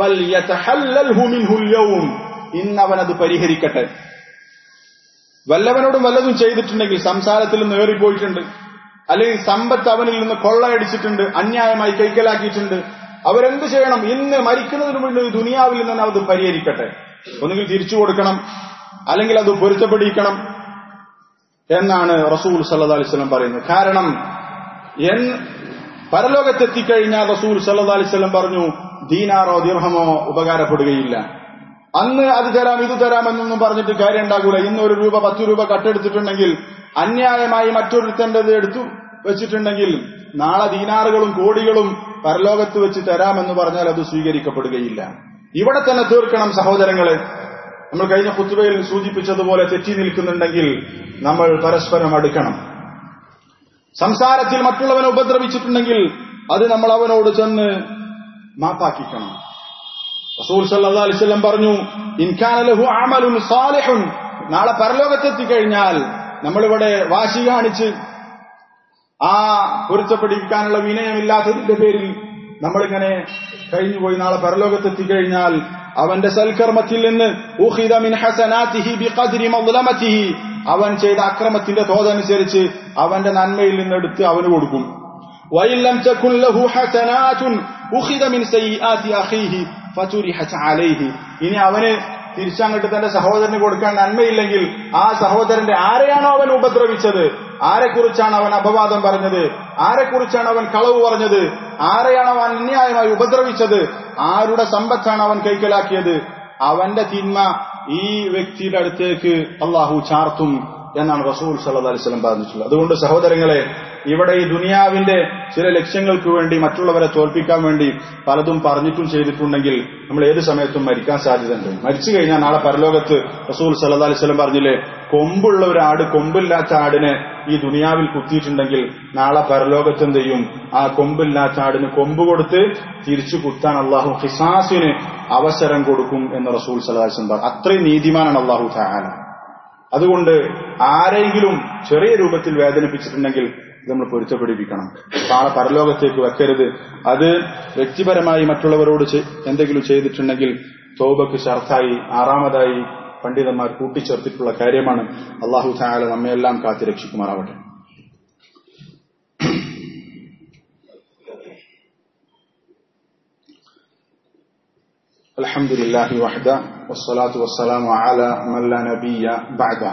ഇന്ന് അവനത് പരിഹരിക്കട്ടെ വല്ലവനോടും വല്ലതും ചെയ്തിട്ടുണ്ടെങ്കിൽ സംസാരത്തിൽ നിന്ന് ഏറിപ്പോയിട്ടുണ്ട് അല്ലെങ്കിൽ സമ്പത്ത് അവനിൽ നിന്ന് കൊള്ളയടിച്ചിട്ടുണ്ട് അന്യായമായി കൈക്കലാക്കിയിട്ടുണ്ട് അവരെന്ത് ചെയ്യണം ഇന്ന് മരിക്കുന്നതിന് മുമ്പ് ദുനിയാവിൽ നിന്ന് അത് പരിഹരിക്കട്ടെ ഒന്നുകിൽ തിരിച്ചു കൊടുക്കണം അല്ലെങ്കിൽ അത് പൊരുത്തപ്പെടിക്കണം എന്നാണ് റസൂൽ സല്ലാ അലിസ്ലം പറയുന്നത് കാരണം എൻ പരലോകത്തെത്തിക്കഴിഞ്ഞാൽ റസൂൽ സല്ലാ അലിസ്ലം പറഞ്ഞു ദീനാറോ ദീർഹമോ ഉപകാരപ്പെടുകയില്ല അന്ന് അത് തരാം ഇത് തരാം എന്നൊന്നും പറഞ്ഞിട്ട് കാര്യം ഉണ്ടാകൂല ഇന്ന് ഒരു രൂപ പത്ത് രൂപ കട്ടെടുത്തിട്ടുണ്ടെങ്കിൽ അന്യായമായി മറ്റൊരുത്തൻ്റെത് എടുത്തു വെച്ചിട്ടുണ്ടെങ്കിൽ നാളെ ദീനാറുകളും കോടികളും പരലോകത്ത് വെച്ച് തരാമെന്ന് പറഞ്ഞാൽ അത് സ്വീകരിക്കപ്പെടുകയില്ല ഇവിടെ തന്നെ തീർക്കണം സഹോദരങ്ങളെ നമ്മൾ കഴിഞ്ഞ കുത്തുബയിൽ സൂചിപ്പിച്ചതുപോലെ തെറ്റി നിൽക്കുന്നുണ്ടെങ്കിൽ നമ്മൾ പരസ്പരം അടുക്കണം സംസാരത്തിൽ മറ്റുള്ളവനെ ഉപദ്രവിച്ചിട്ടുണ്ടെങ്കിൽ അത് നമ്മൾ അവനോട് ചെന്ന് മാപ്പാക്കിക്കണം റസൂൽ സല്ലല്ലാഹു അലൈഹി വസല്ലം പറഞ്ഞു ഇൻകാന ലഹു അമലുൻ സാലിഹുൻ നാളെ പരലോകത്തെത്തി കഴിഞ്ഞാൽ നമ്മളിവിടെ വാശി കാണിച്ച് ആ പൊരുത്തപ്പെടിക്കാനുള്ള വിനയമില്ലാത്തതിന്റെ പേരിൽ നമ്മളിങ്ങനെ കഴിഞ്ഞുപോയി നാളെ പരലോകത്തെത്തി കഴിഞ്ഞാൽ അവന്റെ സൽക്കർമ്മത്തിൽ നിന്ന് ഊഹിദ മിൻ ഹസനാതിഹി ബിഖദ്രി മദ്ലമതിഹി അവൻ ചെയ്ത അക്രമത്തിന്റെ തോതനുസരിച്ച് അവന്റെ നന്മയിൽ നിന്ന് എടുത്ത് അവന് കൊടുക്കും വൈലം തകുൻ ലഹു ഹസനാതുൻ ഉഖിദ മിൻ സയ്യിആതി അഖീഹി ഫതുരിഹത് അലൈഹി ഇനി അവന് തിരിച്ചങ്ങോട്ട് തന്റെ സഹോദരന് കൊടുക്കാൻ നന്മയില്ലെങ്കിൽ ആ സഹോദരന്റെ ആരെയാണോ അവൻ ഉപദ്രവിച്ചത് ആരെക്കുറിച്ചാണ് അവൻ അപവാദം പറഞ്ഞത് ആരെക്കുറിച്ചാണ് അവൻ കളവ് പറഞ്ഞത് ആരെയാണ് അവൻ അന്യായമായി ഉപദ്രവിച്ചത് ആരുടെ സമ്പത്താണ് അവൻ കൈക്കലാക്കിയത് അവന്റെ തിന്മ ഈ വ്യക്തിയുടെ അടുത്തേക്ക് അള്ളാഹു ചാർത്തും എന്നാണ് റസൂൽ സല്ലല്ലാഹു അലൈഹി വസല്ലം പറഞ്ഞിട്ടുള്ളത് അതുകൊണ്ട് സഹോദരങ്ങളെ ഇവിടെ ഈ ദുനിയാവിന്റെ ചില ലക്ഷ്യങ്ങൾക്ക് വേണ്ടി മറ്റുള്ളവരെ തോൽപ്പിക്കാൻ വേണ്ടി പലതും പറഞ്ഞിട്ടും ചെയ്തിട്ടുണ്ടെങ്കിൽ നമ്മൾ ഏത് സമയത്തും മരിക്കാൻ സാധ്യതയുണ്ട് മരിച്ചു കഴിഞ്ഞാൽ നാളെ പരലോകത്ത് റസൂൽ സല്ലല്ലാഹു അലൈഹി വസല്ലം പറഞ്ഞില്ലേ കൊമ്പുള്ള ഒരു ആട് കൊമ്പില്ലാത്ത ആടിനെ ഈ ദുനിയാവിൽ കുത്തിയിട്ടുണ്ടെങ്കിൽ നാളെ പരലോകത്ത് എന്ത് ചെയ്യും ആ കൊമ്പില്ലാത്ത ആടിന് കൊമ്പ് കൊടുത്ത് തിരിച്ചു കുത്താൻ അള്ളാഹു ഹിസാസിന് അവസരം കൊടുക്കും എന്ന് റസൂൽ സല്ലല്ലാഹു അലൈഹി വസല്ലം പറഞ്ഞു അത്രയും നീതിമാനാണ് അള്ളാഹു താല അതുകൊണ്ട് ആരെങ്കിലും ചെറിയ രൂപത്തിൽ വേദനിപ്പിച്ചിട്ടുണ്ടെങ്കിൽ ഇത് നമ്മൾ പൊരുത്തപ്പെടിപ്പിക്കണം നാളെ പരലോകത്തേക്ക് വെക്കരുത് അത് വ്യക്തിപരമായി മറ്റുള്ളവരോട് എന്തെങ്കിലും ചെയ്തിട്ടുണ്ടെങ്കിൽ തോബക്ക് ഷർത്തായി ആറാമതായി പണ്ഡിതന്മാർ കൂട്ടിച്ചേർത്തിട്ടുള്ള കാര്യമാണ് അള്ളാഹു താല നമ്മയെല്ലാം കാത്തി രക്ഷിക്കുമാറാവട്ടെ الحمد لله وحده والصلاة والسلام على من لا نبي بعده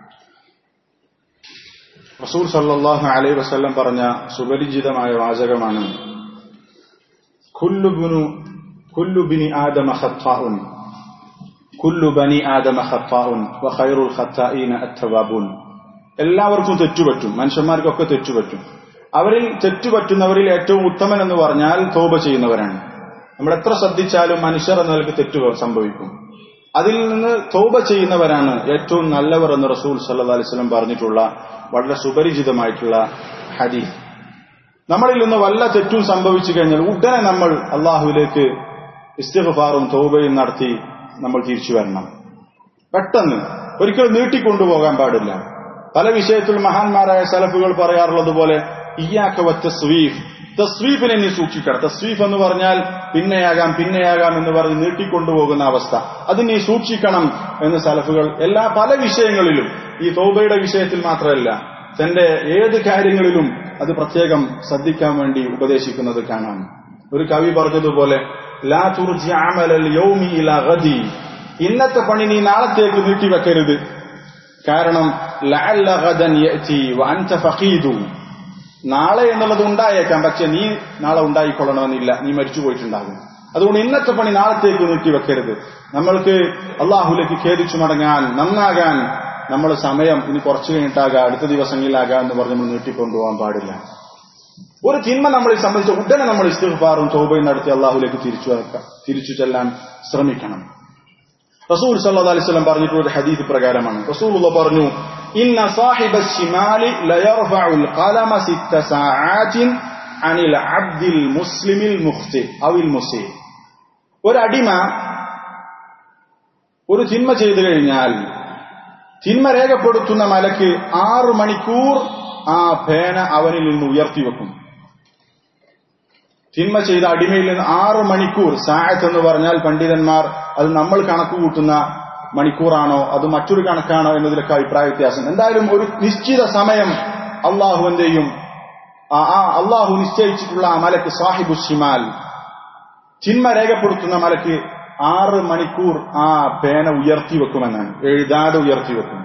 റസൂൽ സല്ലാഹു അലൈ വസ്ല്ലം പറഞ്ഞ സുപരിചിതമായ വാചകമാണ് കുല്ലുബുനു കുല്ലു ബിനി ആദമ ഖത്താഉൻ കുല്ലു ബനി ആദമ ഖത്താഉൻ വ ഖൈറുൽ ഖത്താഈന അത്തവാബൂൻ എല്ലാവർക്കും തെറ്റുപറ്റും മനുഷ്യന്മാർക്കൊക്കെ തെറ്റുപറ്റും അവരിൽ തെറ്റുപറ്റുന്നവരിൽ ഏറ്റവും ഉത്തമൻ എന്ന് പറഞ്ഞാൽ തോപ ചെയ്യുന്നവരാണ് നമ്മൾ എത്ര ശ്രദ്ധിച്ചാലും മനുഷ്യർ എന്ന നിലക്ക് തെറ്റു സംഭവിക്കും അതിൽ നിന്ന് തോപ ചെയ്യുന്നവരാണ് ഏറ്റവും നല്ലവർ എന്ന് റസൂൽ സല്ലാ അലിസ്ലം പറഞ്ഞിട്ടുള്ള വളരെ സുപരിചിതമായിട്ടുള്ള ഹദീസ് നമ്മളിൽ നിന്ന് വല്ല തെറ്റും സംഭവിച്ചു കഴിഞ്ഞാൽ ഉടനെ നമ്മൾ അള്ളാഹുവിലേക്ക് ഇസ്തിഫാറും തോബയും നടത്തി നമ്മൾ തിരിച്ചു വരണം പെട്ടെന്ന് ഒരിക്കലും നീട്ടിക്കൊണ്ടുപോകാൻ പാടില്ല പല വിഷയത്തിൽ മഹാന്മാരായ സലഫുകൾ പറയാറുള്ളത് പോലെ ഇയാക്കവ തസ്വീഫ് തസ്വീഫിനെ നീ സൂക്ഷിക്കണം തസ്വീഫ് എന്ന് പറഞ്ഞാൽ പിന്നെയാകാം പിന്നെയാകാം എന്ന് പറഞ്ഞ് നീട്ടിക്കൊണ്ടുപോകുന്ന അവസ്ഥ അത് നീ സൂക്ഷിക്കണം എന്ന് സലഫുകൾ എല്ലാ പല വിഷയങ്ങളിലും ഈ തോബയുടെ വിഷയത്തിൽ മാത്രമല്ല തന്റെ ഏത് കാര്യങ്ങളിലും അത് പ്രത്യേകം ശ്രദ്ധിക്കാൻ വേണ്ടി ഉപദേശിക്കുന്നത് കാണാം ഒരു കവി പറഞ്ഞതുപോലെ ലാ തുർജി അമലൽ യൗമി ഇലാ ഗദി ഇന്നത്തെ പണി നീ നാളത്തേക്ക് നീട്ടിവെക്കരുത് കാരണം ലഅല്ല ഗദൻ യഅതി വഅൻത ഫഖീദു നാളെ എന്നുള്ളത് ഉണ്ടായേക്കാം പക്ഷെ നീ നാളെ ഉണ്ടായിക്കൊള്ളണമെന്നില്ല നീ മരിച്ചു പോയിട്ടുണ്ടാകും അതുകൊണ്ട് ഇന്നത്തെ പണി നാളത്തേക്ക് നീട്ടിവെക്കരുത് നമ്മൾക്ക് അള്ളാഹുലേക്ക് ഖേദിച്ചു മടങ്ങാൻ നന്നാകാൻ നമ്മൾ സമയം ഇനി കുറച്ചു കഴിഞ്ഞിട്ടാകാം അടുത്ത ദിവസങ്ങളിലാകാം എന്ന് പറഞ്ഞ് നമ്മൾ നീട്ടിക്കൊണ്ടുപോകാൻ പാടില്ല ഒരു തിന്മ നമ്മളെ സംബന്ധിച്ച് ഉടനെ നമ്മൾ ഇസ്തിഫാറും തോബയും നടത്തി അള്ളാഹുലേക്ക് തിരിച്ചു തിരിച്ചു ചെല്ലാൻ ശ്രമിക്കണം റസൂൽ സല്ലാ അലിസ്ലം പറഞ്ഞിട്ടുള്ള ഒരു ഹദീസ് പ്രകാരമാണ് റസൂൽ പറഞ്ഞു ഇന്ന സാഹിബ ശിമാലി ലയർഫഉൽ ഖലമ സിത്ത സആത്തിൻ അനിൽ അബ്ദിൽ മുസ്ലിമിൽ മുഖ്തി അവിൽ മുസി ഒരടിമ ഒരു തിന്മ ചെയ്തു കഴിഞ്ഞാൽ തിന്മ രേഖപ്പെടുത്തുന്ന മലക്ക് ആറ് മണിക്കൂർ ആ പേന അവനിൽ നിന്ന് ഉയർത്തിവെക്കും തിന്മ ചെയ്ത അടിമയിൽ നിന്ന് ആറ് മണിക്കൂർ സായത്ത് എന്ന് പറഞ്ഞാൽ പണ്ഡിതന്മാർ അത് നമ്മൾ കണക്ക് കൂട്ടുന്ന മണിക്കൂറാണോ അത് മറ്റൊരു കണക്കാണോ എന്നതിലൊക്കെ അഭിപ്രായ വ്യത്യാസം എന്തായാലും ഒരു നിശ്ചിത സമയം അള്ളാഹുവിന്റെയും ആ അള്ളാഹു നിശ്ചയിച്ചിട്ടുള്ള ആ മലക്ക് സാഹിബു ഷിമാൽ ചിന്മ രേഖപ്പെടുത്തുന്ന മലക്ക് ആറ് മണിക്കൂർ ആ പേന ഉയർത്തി വെക്കുമെന്നാണ് എഴുതാതെ ഉയർത്തി വെക്കും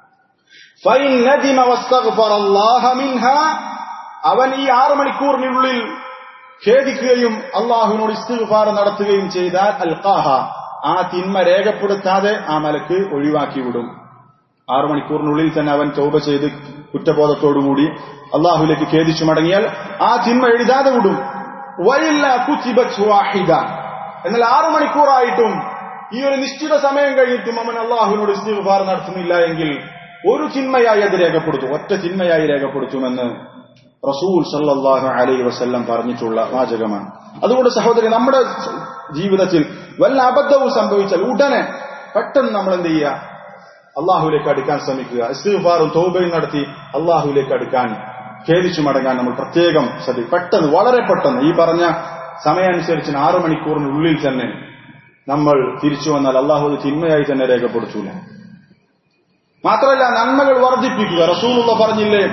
അവൻ ഈ ആറ് മണിക്കൂറിനുള്ളിൽ ഖേദിക്കുകയും അള്ളാഹുവിനോട് ഇസ്തിഫാർ നടത്തുകയും ചെയ്താൽ അൽഖാഹ ആ തിന്മ രേഖപ്പെടുത്താതെ ആ മലക്ക് ഒഴിവാക്കി വിടും ആറു മണിക്കൂറിനുള്ളിൽ തന്നെ അവൻ തോപ ചെയ്ത് കുറ്റബോധത്തോടുകൂടി അള്ളാഹുലേക്ക് ഖേദിച്ചു മടങ്ങിയാൽ ആ തിന്മ എഴുതാതെ വിടും വയില്ല കുത്തിബത്ത് വാഹിദ എന്നാൽ ആറു മണിക്കൂറായിട്ടും ഈ ഒരു നിശ്ചിത സമയം കഴിഞ്ഞിട്ടും അവൻ അള്ളാഹുവിനോട് ഇസ്തിഫാർ നടത്തുന്നില്ല എങ്കിൽ ഒരു ചിന്മയായി അത് രേഖപ്പെടുത്തും ഒറ്റ ചിന്മയായി രേഖപ്പെടുത്തുമെന്ന് റസൂൽ സല്ലാഹു അലൈ വസ്ല്ലം പറഞ്ഞിട്ടുള്ള വാചകമാണ് അതുകൊണ്ട് സഹോദരി നമ്മുടെ ജീവിതത്തിൽ വല്ല അബദ്ധവും സംഭവിച്ചാൽ ഉടനെ പെട്ടെന്ന് നമ്മൾ എന്ത് ചെയ്യുക അള്ളാഹുലേക്ക് അടുക്കാൻ ശ്രമിക്കുക ഇസ്തിഫാറും തോബയും നടത്തി അള്ളാഹുലേക്ക് അടുക്കാൻ ഖേദിച്ചു മടങ്ങാൻ നമ്മൾ പ്രത്യേകം ശ്രദ്ധി പെട്ടെന്ന് വളരെ പെട്ടെന്ന് ഈ പറഞ്ഞ സമയമനുസരിച്ച് ആറു മണിക്കൂറിനുള്ളിൽ തന്നെ നമ്മൾ തിരിച്ചു വന്നാൽ അള്ളാഹു അത് തിന്മയായി തന്നെ രേഖപ്പെടുത്തൂല മാത്രമല്ല നന്മകൾ വർദ്ധിപ്പിക്കുക റസൂലുള്ള പറഞ്ഞില്ലേ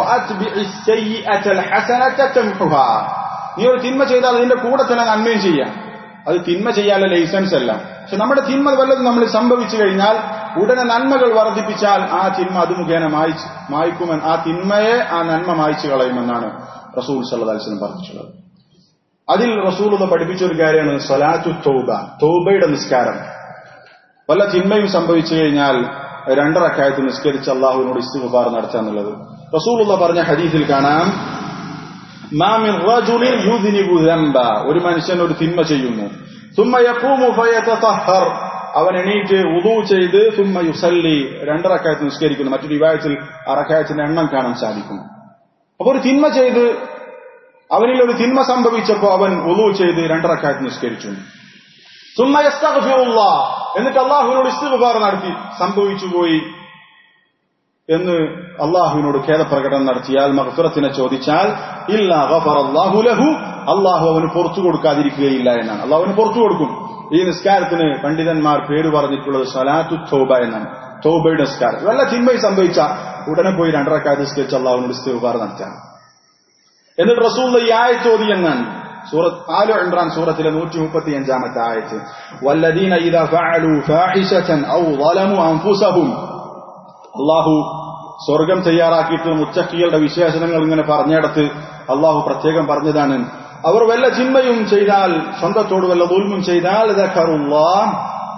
നീ ഒരു തിന്മ ചെയ്താൽ അതിന്റെ കൂടെ തന്നെ നന്മയും ചെയ്യാം അത് തിന്മ ചെയ്യാനുള്ള ലൈസൻസ് അല്ല പക്ഷെ നമ്മുടെ തിന്മ വല്ലതും നമ്മൾ സംഭവിച്ചു കഴിഞ്ഞാൽ ഉടനെ നന്മകൾ വർദ്ധിപ്പിച്ചാൽ ആ തിന്മ അത് മുഖേന മായിച്ച് മായ്ക്കുമെന്ന് ആ തിന്മയെ ആ നന്മ മായ്ച്ചു കളയുമെന്നാണ് റസൂൽ സല്ലാസ്ലം പറഞ്ഞിട്ടുള്ളത് അതിൽ റസൂൽ ഒന്ന് പഠിപ്പിച്ച ഒരു കാര്യമാണ് സലാത്തു തൗബ തൗബയുടെ നിസ്കാരം വല്ല തിന്മയും സംഭവിച്ചു കഴിഞ്ഞാൽ രണ്ടറക്കായത്ത് നിസ്കരിച്ച് അള്ളാഹുവിനോട് ഇസ്തിഫാർ നടത്തുക എന്നുള്ളത് റസൂലുള്ള പറഞ്ഞ ഹദീസിൽ കാണാം മാമിൻ റജുലിൻ യുദ്നിബു ദംബ ഒരു മനുഷ്യൻ ഒരു തിന്മ ചെയ്യുന്നു ثم يقوم فيتطهر അവൻ എണീറ്റ് ഉദു ചെയ്ത് ثم യുസല്ലി രണ്ടറക്കായത്ത് നിസ്കരിക്കുന്നു മറ്റൊരു വിവാഹത്തിൽ അറക്കായത്തിന്റെ എണ്ണം കാണാൻ സാധിക്കും അപ്പൊ ഒരു തിന്മ ചെയ്ത് അവനിൽ ഒരു തിന്മ സംഭവിച്ചപ്പോ അവൻ ഉദു ചെയ്ത് രണ്ടറക്കായത്ത് നിസ്കരിച്ചു ثم يستغفر الله എന്നിട്ട് അള്ളാഹുവിനോട് ഇസ്തിഗ്ഫാർ നടത്തി സംഭവിച്ചു പോയി എന്ന് അള്ളാഹുവിനോട് ഖേദപ്രകടനം നടത്തിയാൽ മഹഫിറത്തിനെ ചോദിച്ചാൽ ഇല്ല അള്ളാഹു ലഹു അള്ളാഹു അവന് പുറത്തു കൊടുക്കാതിരിക്കുകയില്ല എന്നാണ് അള്ളാഹുവിന് പുറത്തു കൊടുക്കും ഈ നിസ്കാരത്തിന് പണ്ഡിതന്മാർ പേര് പറഞ്ഞിട്ടുള്ളത് സലാത്തു തോബ എന്നാണ് തോബയുടെ നിസ്കാരം വല്ല തിന്മയും സംഭവിച്ച ഉടനെ പോയി രണ്ടരക്കാലത്ത് നിസ്കരിച്ച് അള്ളാഹുവിനോട് ഇസ്തിഗ്ഫാർ നടത്താൻ എന്നിട്ട് റസൂൽ ഈ ആയത്തോതി എന്നാണ് സൂറത്ത് ആലു ഇമ്രാൻ സൂറത്തിലെ നൂറ്റി മുപ്പത്തി അഞ്ചാമത്തെ ആയത്ത് വല്ലദീന ഇദാ ഫഅലു ഫാഹിശതൻ ഔ ളലമു അൻഫുസഹും അള്ളാഹു സ്വർഗം തയ്യാറാക്കിയിട്ടുള്ള മുച്ചക്കികളുടെ വിശേഷണങ്ങൾ ഇങ്ങനെ പറഞ്ഞിടത്ത് അള്ളാഹു പ്രത്യേകം പറഞ്ഞതാണ് അവർ വല്ല ചിന്മയും ചെയ്താൽ സ്വന്തത്തോട് വല്ല ദുൽമും ചെയ്താൽ ദക്കറുല്ലാഹ്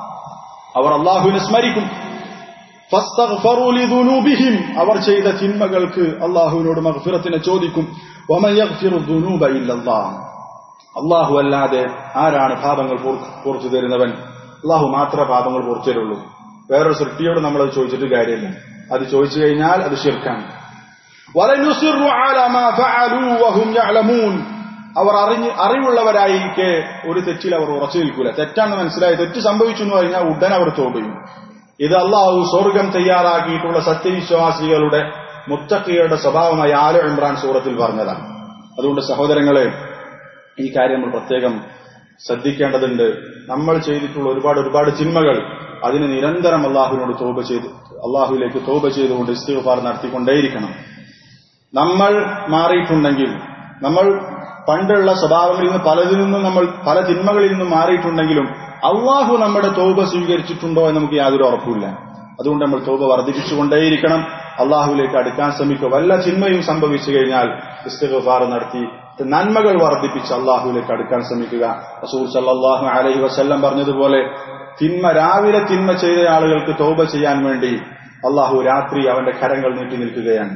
അവർ അള്ളാഹുവിനെ സ്മരിക്കും ഫസ്തഗ്ഫറു ലിദുനൂബിഹിം അവർ ചെയ്ത തിന്മകൾക്ക് അള്ളാഹുവിനോട് മഗ്ഫിറത്തിനെ ചോദിക്കും വമൻ യഗ്ഫിറു ദുനൂബ ഇല്ലല്ലാഹ് അള്ളാഹു അല്ലാതെ ആരാണ് പാപങ്ങൾ പുറത്തു തരുന്നവൻ അള്ളാഹു മാത്രമേ പാപങ്ങൾ പുറത്തു തരുള്ളൂ വേറൊരു സൃഷ്ടിയോട് നമ്മൾ അത് ചോദിച്ചിട്ട് കാര്യമില്ല അത് ചോദിച്ചു കഴിഞ്ഞാൽ അത് ശിർക്കാണ് വലനുസിറു അലാ മാ ഫഅലൂ വഹും യഅലമൂൻ അവർ അറിഞ്ഞ് അറിവുള്ളവരായിരിക്കെ ഒരു തെറ്റിൽ അവർ ഉറച്ചു നിൽക്കൂല തെറ്റാണെന്ന് മനസ്സിലായി തെറ്റ് സംഭവിച്ചു എന്ന് കഴിഞ്ഞാൽ ഉടൻ അവർ തോപയും ഇത് അള്ളാഹു സ്വർഗം തയ്യാറാക്കിയിട്ടുള്ള സത്യവിശ്വാസികളുടെ മുത്തക്കിയുടെ സ്വഭാവമായി ആല ഇമ്രാൻ സൂറത്തിൽ പറഞ്ഞതാണ് അതുകൊണ്ട് സഹോദരങ്ങളെ ഈ കാര്യം നമ്മൾ പ്രത്യേകം ശ്രദ്ധിക്കേണ്ടതുണ്ട് നമ്മൾ ചെയ്തിട്ടുള്ള ഒരുപാട് ഒരുപാട് ചിന്മകൾ അതിന് നിരന്തരം അള്ളാഹുവിനോട് തോപ ചെയ്ത് അള്ളാഹുവിലേക്ക് തോപ ചെയ്തുകൊണ്ട് ഇസ്തിഫാർ നടത്തിക്കൊണ്ടേയിരിക്കണം നമ്മൾ മാറിയിട്ടുണ്ടെങ്കിൽ നമ്മൾ പണ്ടുള്ള സ്വഭാവങ്ങളിൽ നിന്ന് പലതിൽ നിന്നും നമ്മൾ പല തിന്മകളിൽ നിന്നും മാറിയിട്ടുണ്ടെങ്കിലും അള്ളാഹു നമ്മുടെ തോപ സ്വീകരിച്ചിട്ടുണ്ടോ എന്ന് നമുക്ക് യാതൊരു ഉറപ്പില്ല അതുകൊണ്ട് നമ്മൾ തോപ വർദ്ധിപ്പിച്ചുകൊണ്ടേയിരിക്കണം അള്ളാഹുവിലേക്ക് അടുക്കാൻ ശ്രമിക്കുക വല്ല ചിന്മയും സംഭവിച്ചു കഴിഞ്ഞാൽ ഇസ്തിഫാർ നടത്തി നന്മകൾ വർദ്ധിപ്പിച്ച് അള്ളാഹുവിലേക്ക് അടുക്കാൻ ശ്രമിക്കുക റസൂൽ സല്ലാഹു അലൈഹി വസ്ല്ലം പറഞ്ഞതുപോലെ തിന്മ രാവിലെ തിന്മ ചെയ്ത ആളുകൾക്ക് തോപ ചെയ്യാൻ വേണ്ടി അള്ളാഹു രാത്രി അവന്റെ കരങ്ങൾ നീട്ടി നിൽക്കുകയാണ്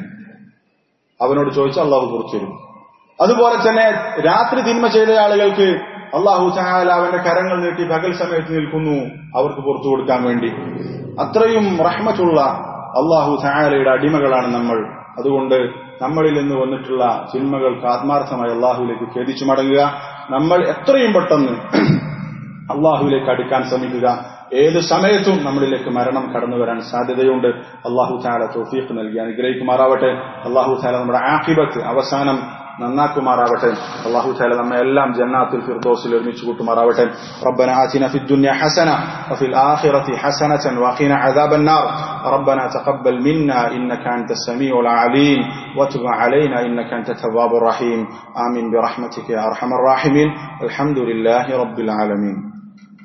അവനോട് ചോദിച്ച് അള്ളാഹു കുറിച്ചു തരും അതുപോലെ തന്നെ രാത്രി തിന്മ ചെയ്ത ആളുകൾക്ക് അള്ളാഹു ചഹാല അവന്റെ കരങ്ങൾ നീട്ടി പകൽ സമയത്ത് നിൽക്കുന്നു അവർക്ക് പുറത്തു കൊടുക്കാൻ വേണ്ടി അത്രയും റഹ്മത്തുള്ള അള്ളാഹു ചഹാലയുടെ അടിമകളാണ് നമ്മൾ അതുകൊണ്ട് നമ്മളിൽ നിന്ന് വന്നിട്ടുള്ള ചിന്മകൾക്ക് ആത്മാർത്ഥമായി അള്ളാഹുവിലേക്ക് ഖേദിച്ചു മടങ്ങുക നമ്മൾ എത്രയും പെട്ടെന്ന് അള്ളാഹുവിലേക്ക് അടുക്കാൻ ശ്രമിക്കുക ഏത് സമയത്തും നമ്മളിലേക്ക് മരണം കടന്നു വരാൻ സാധ്യതയുണ്ട് അള്ളാഹു താല തോഫീഖ് നൽകി അനുഗ്രഹിക്കുമാറാവട്ടെ അള്ളാഹു താല നമ്മുടെ ആഖിബത്ത് അവസാനം നന്നാക്കുമാറാവട്ടെ അള്ളാഹു താല നമ്മെ എല്ലാം ജന്നാത്തുൽ ഫിർദോസിൽ ഒരുമിച്ച് കൂട്ടുമാറാവട്ടെ ربنا آتنا في الدنيا حسنة وفي الآخرة حسنة وقنا عذاب النار ربنا تقبل منا إنك أنت السميع العليم وتب علينا إنك أنت التواب الرحيم آمين برحمتك يا أرحم الراحمين الحمد لله رب العالمين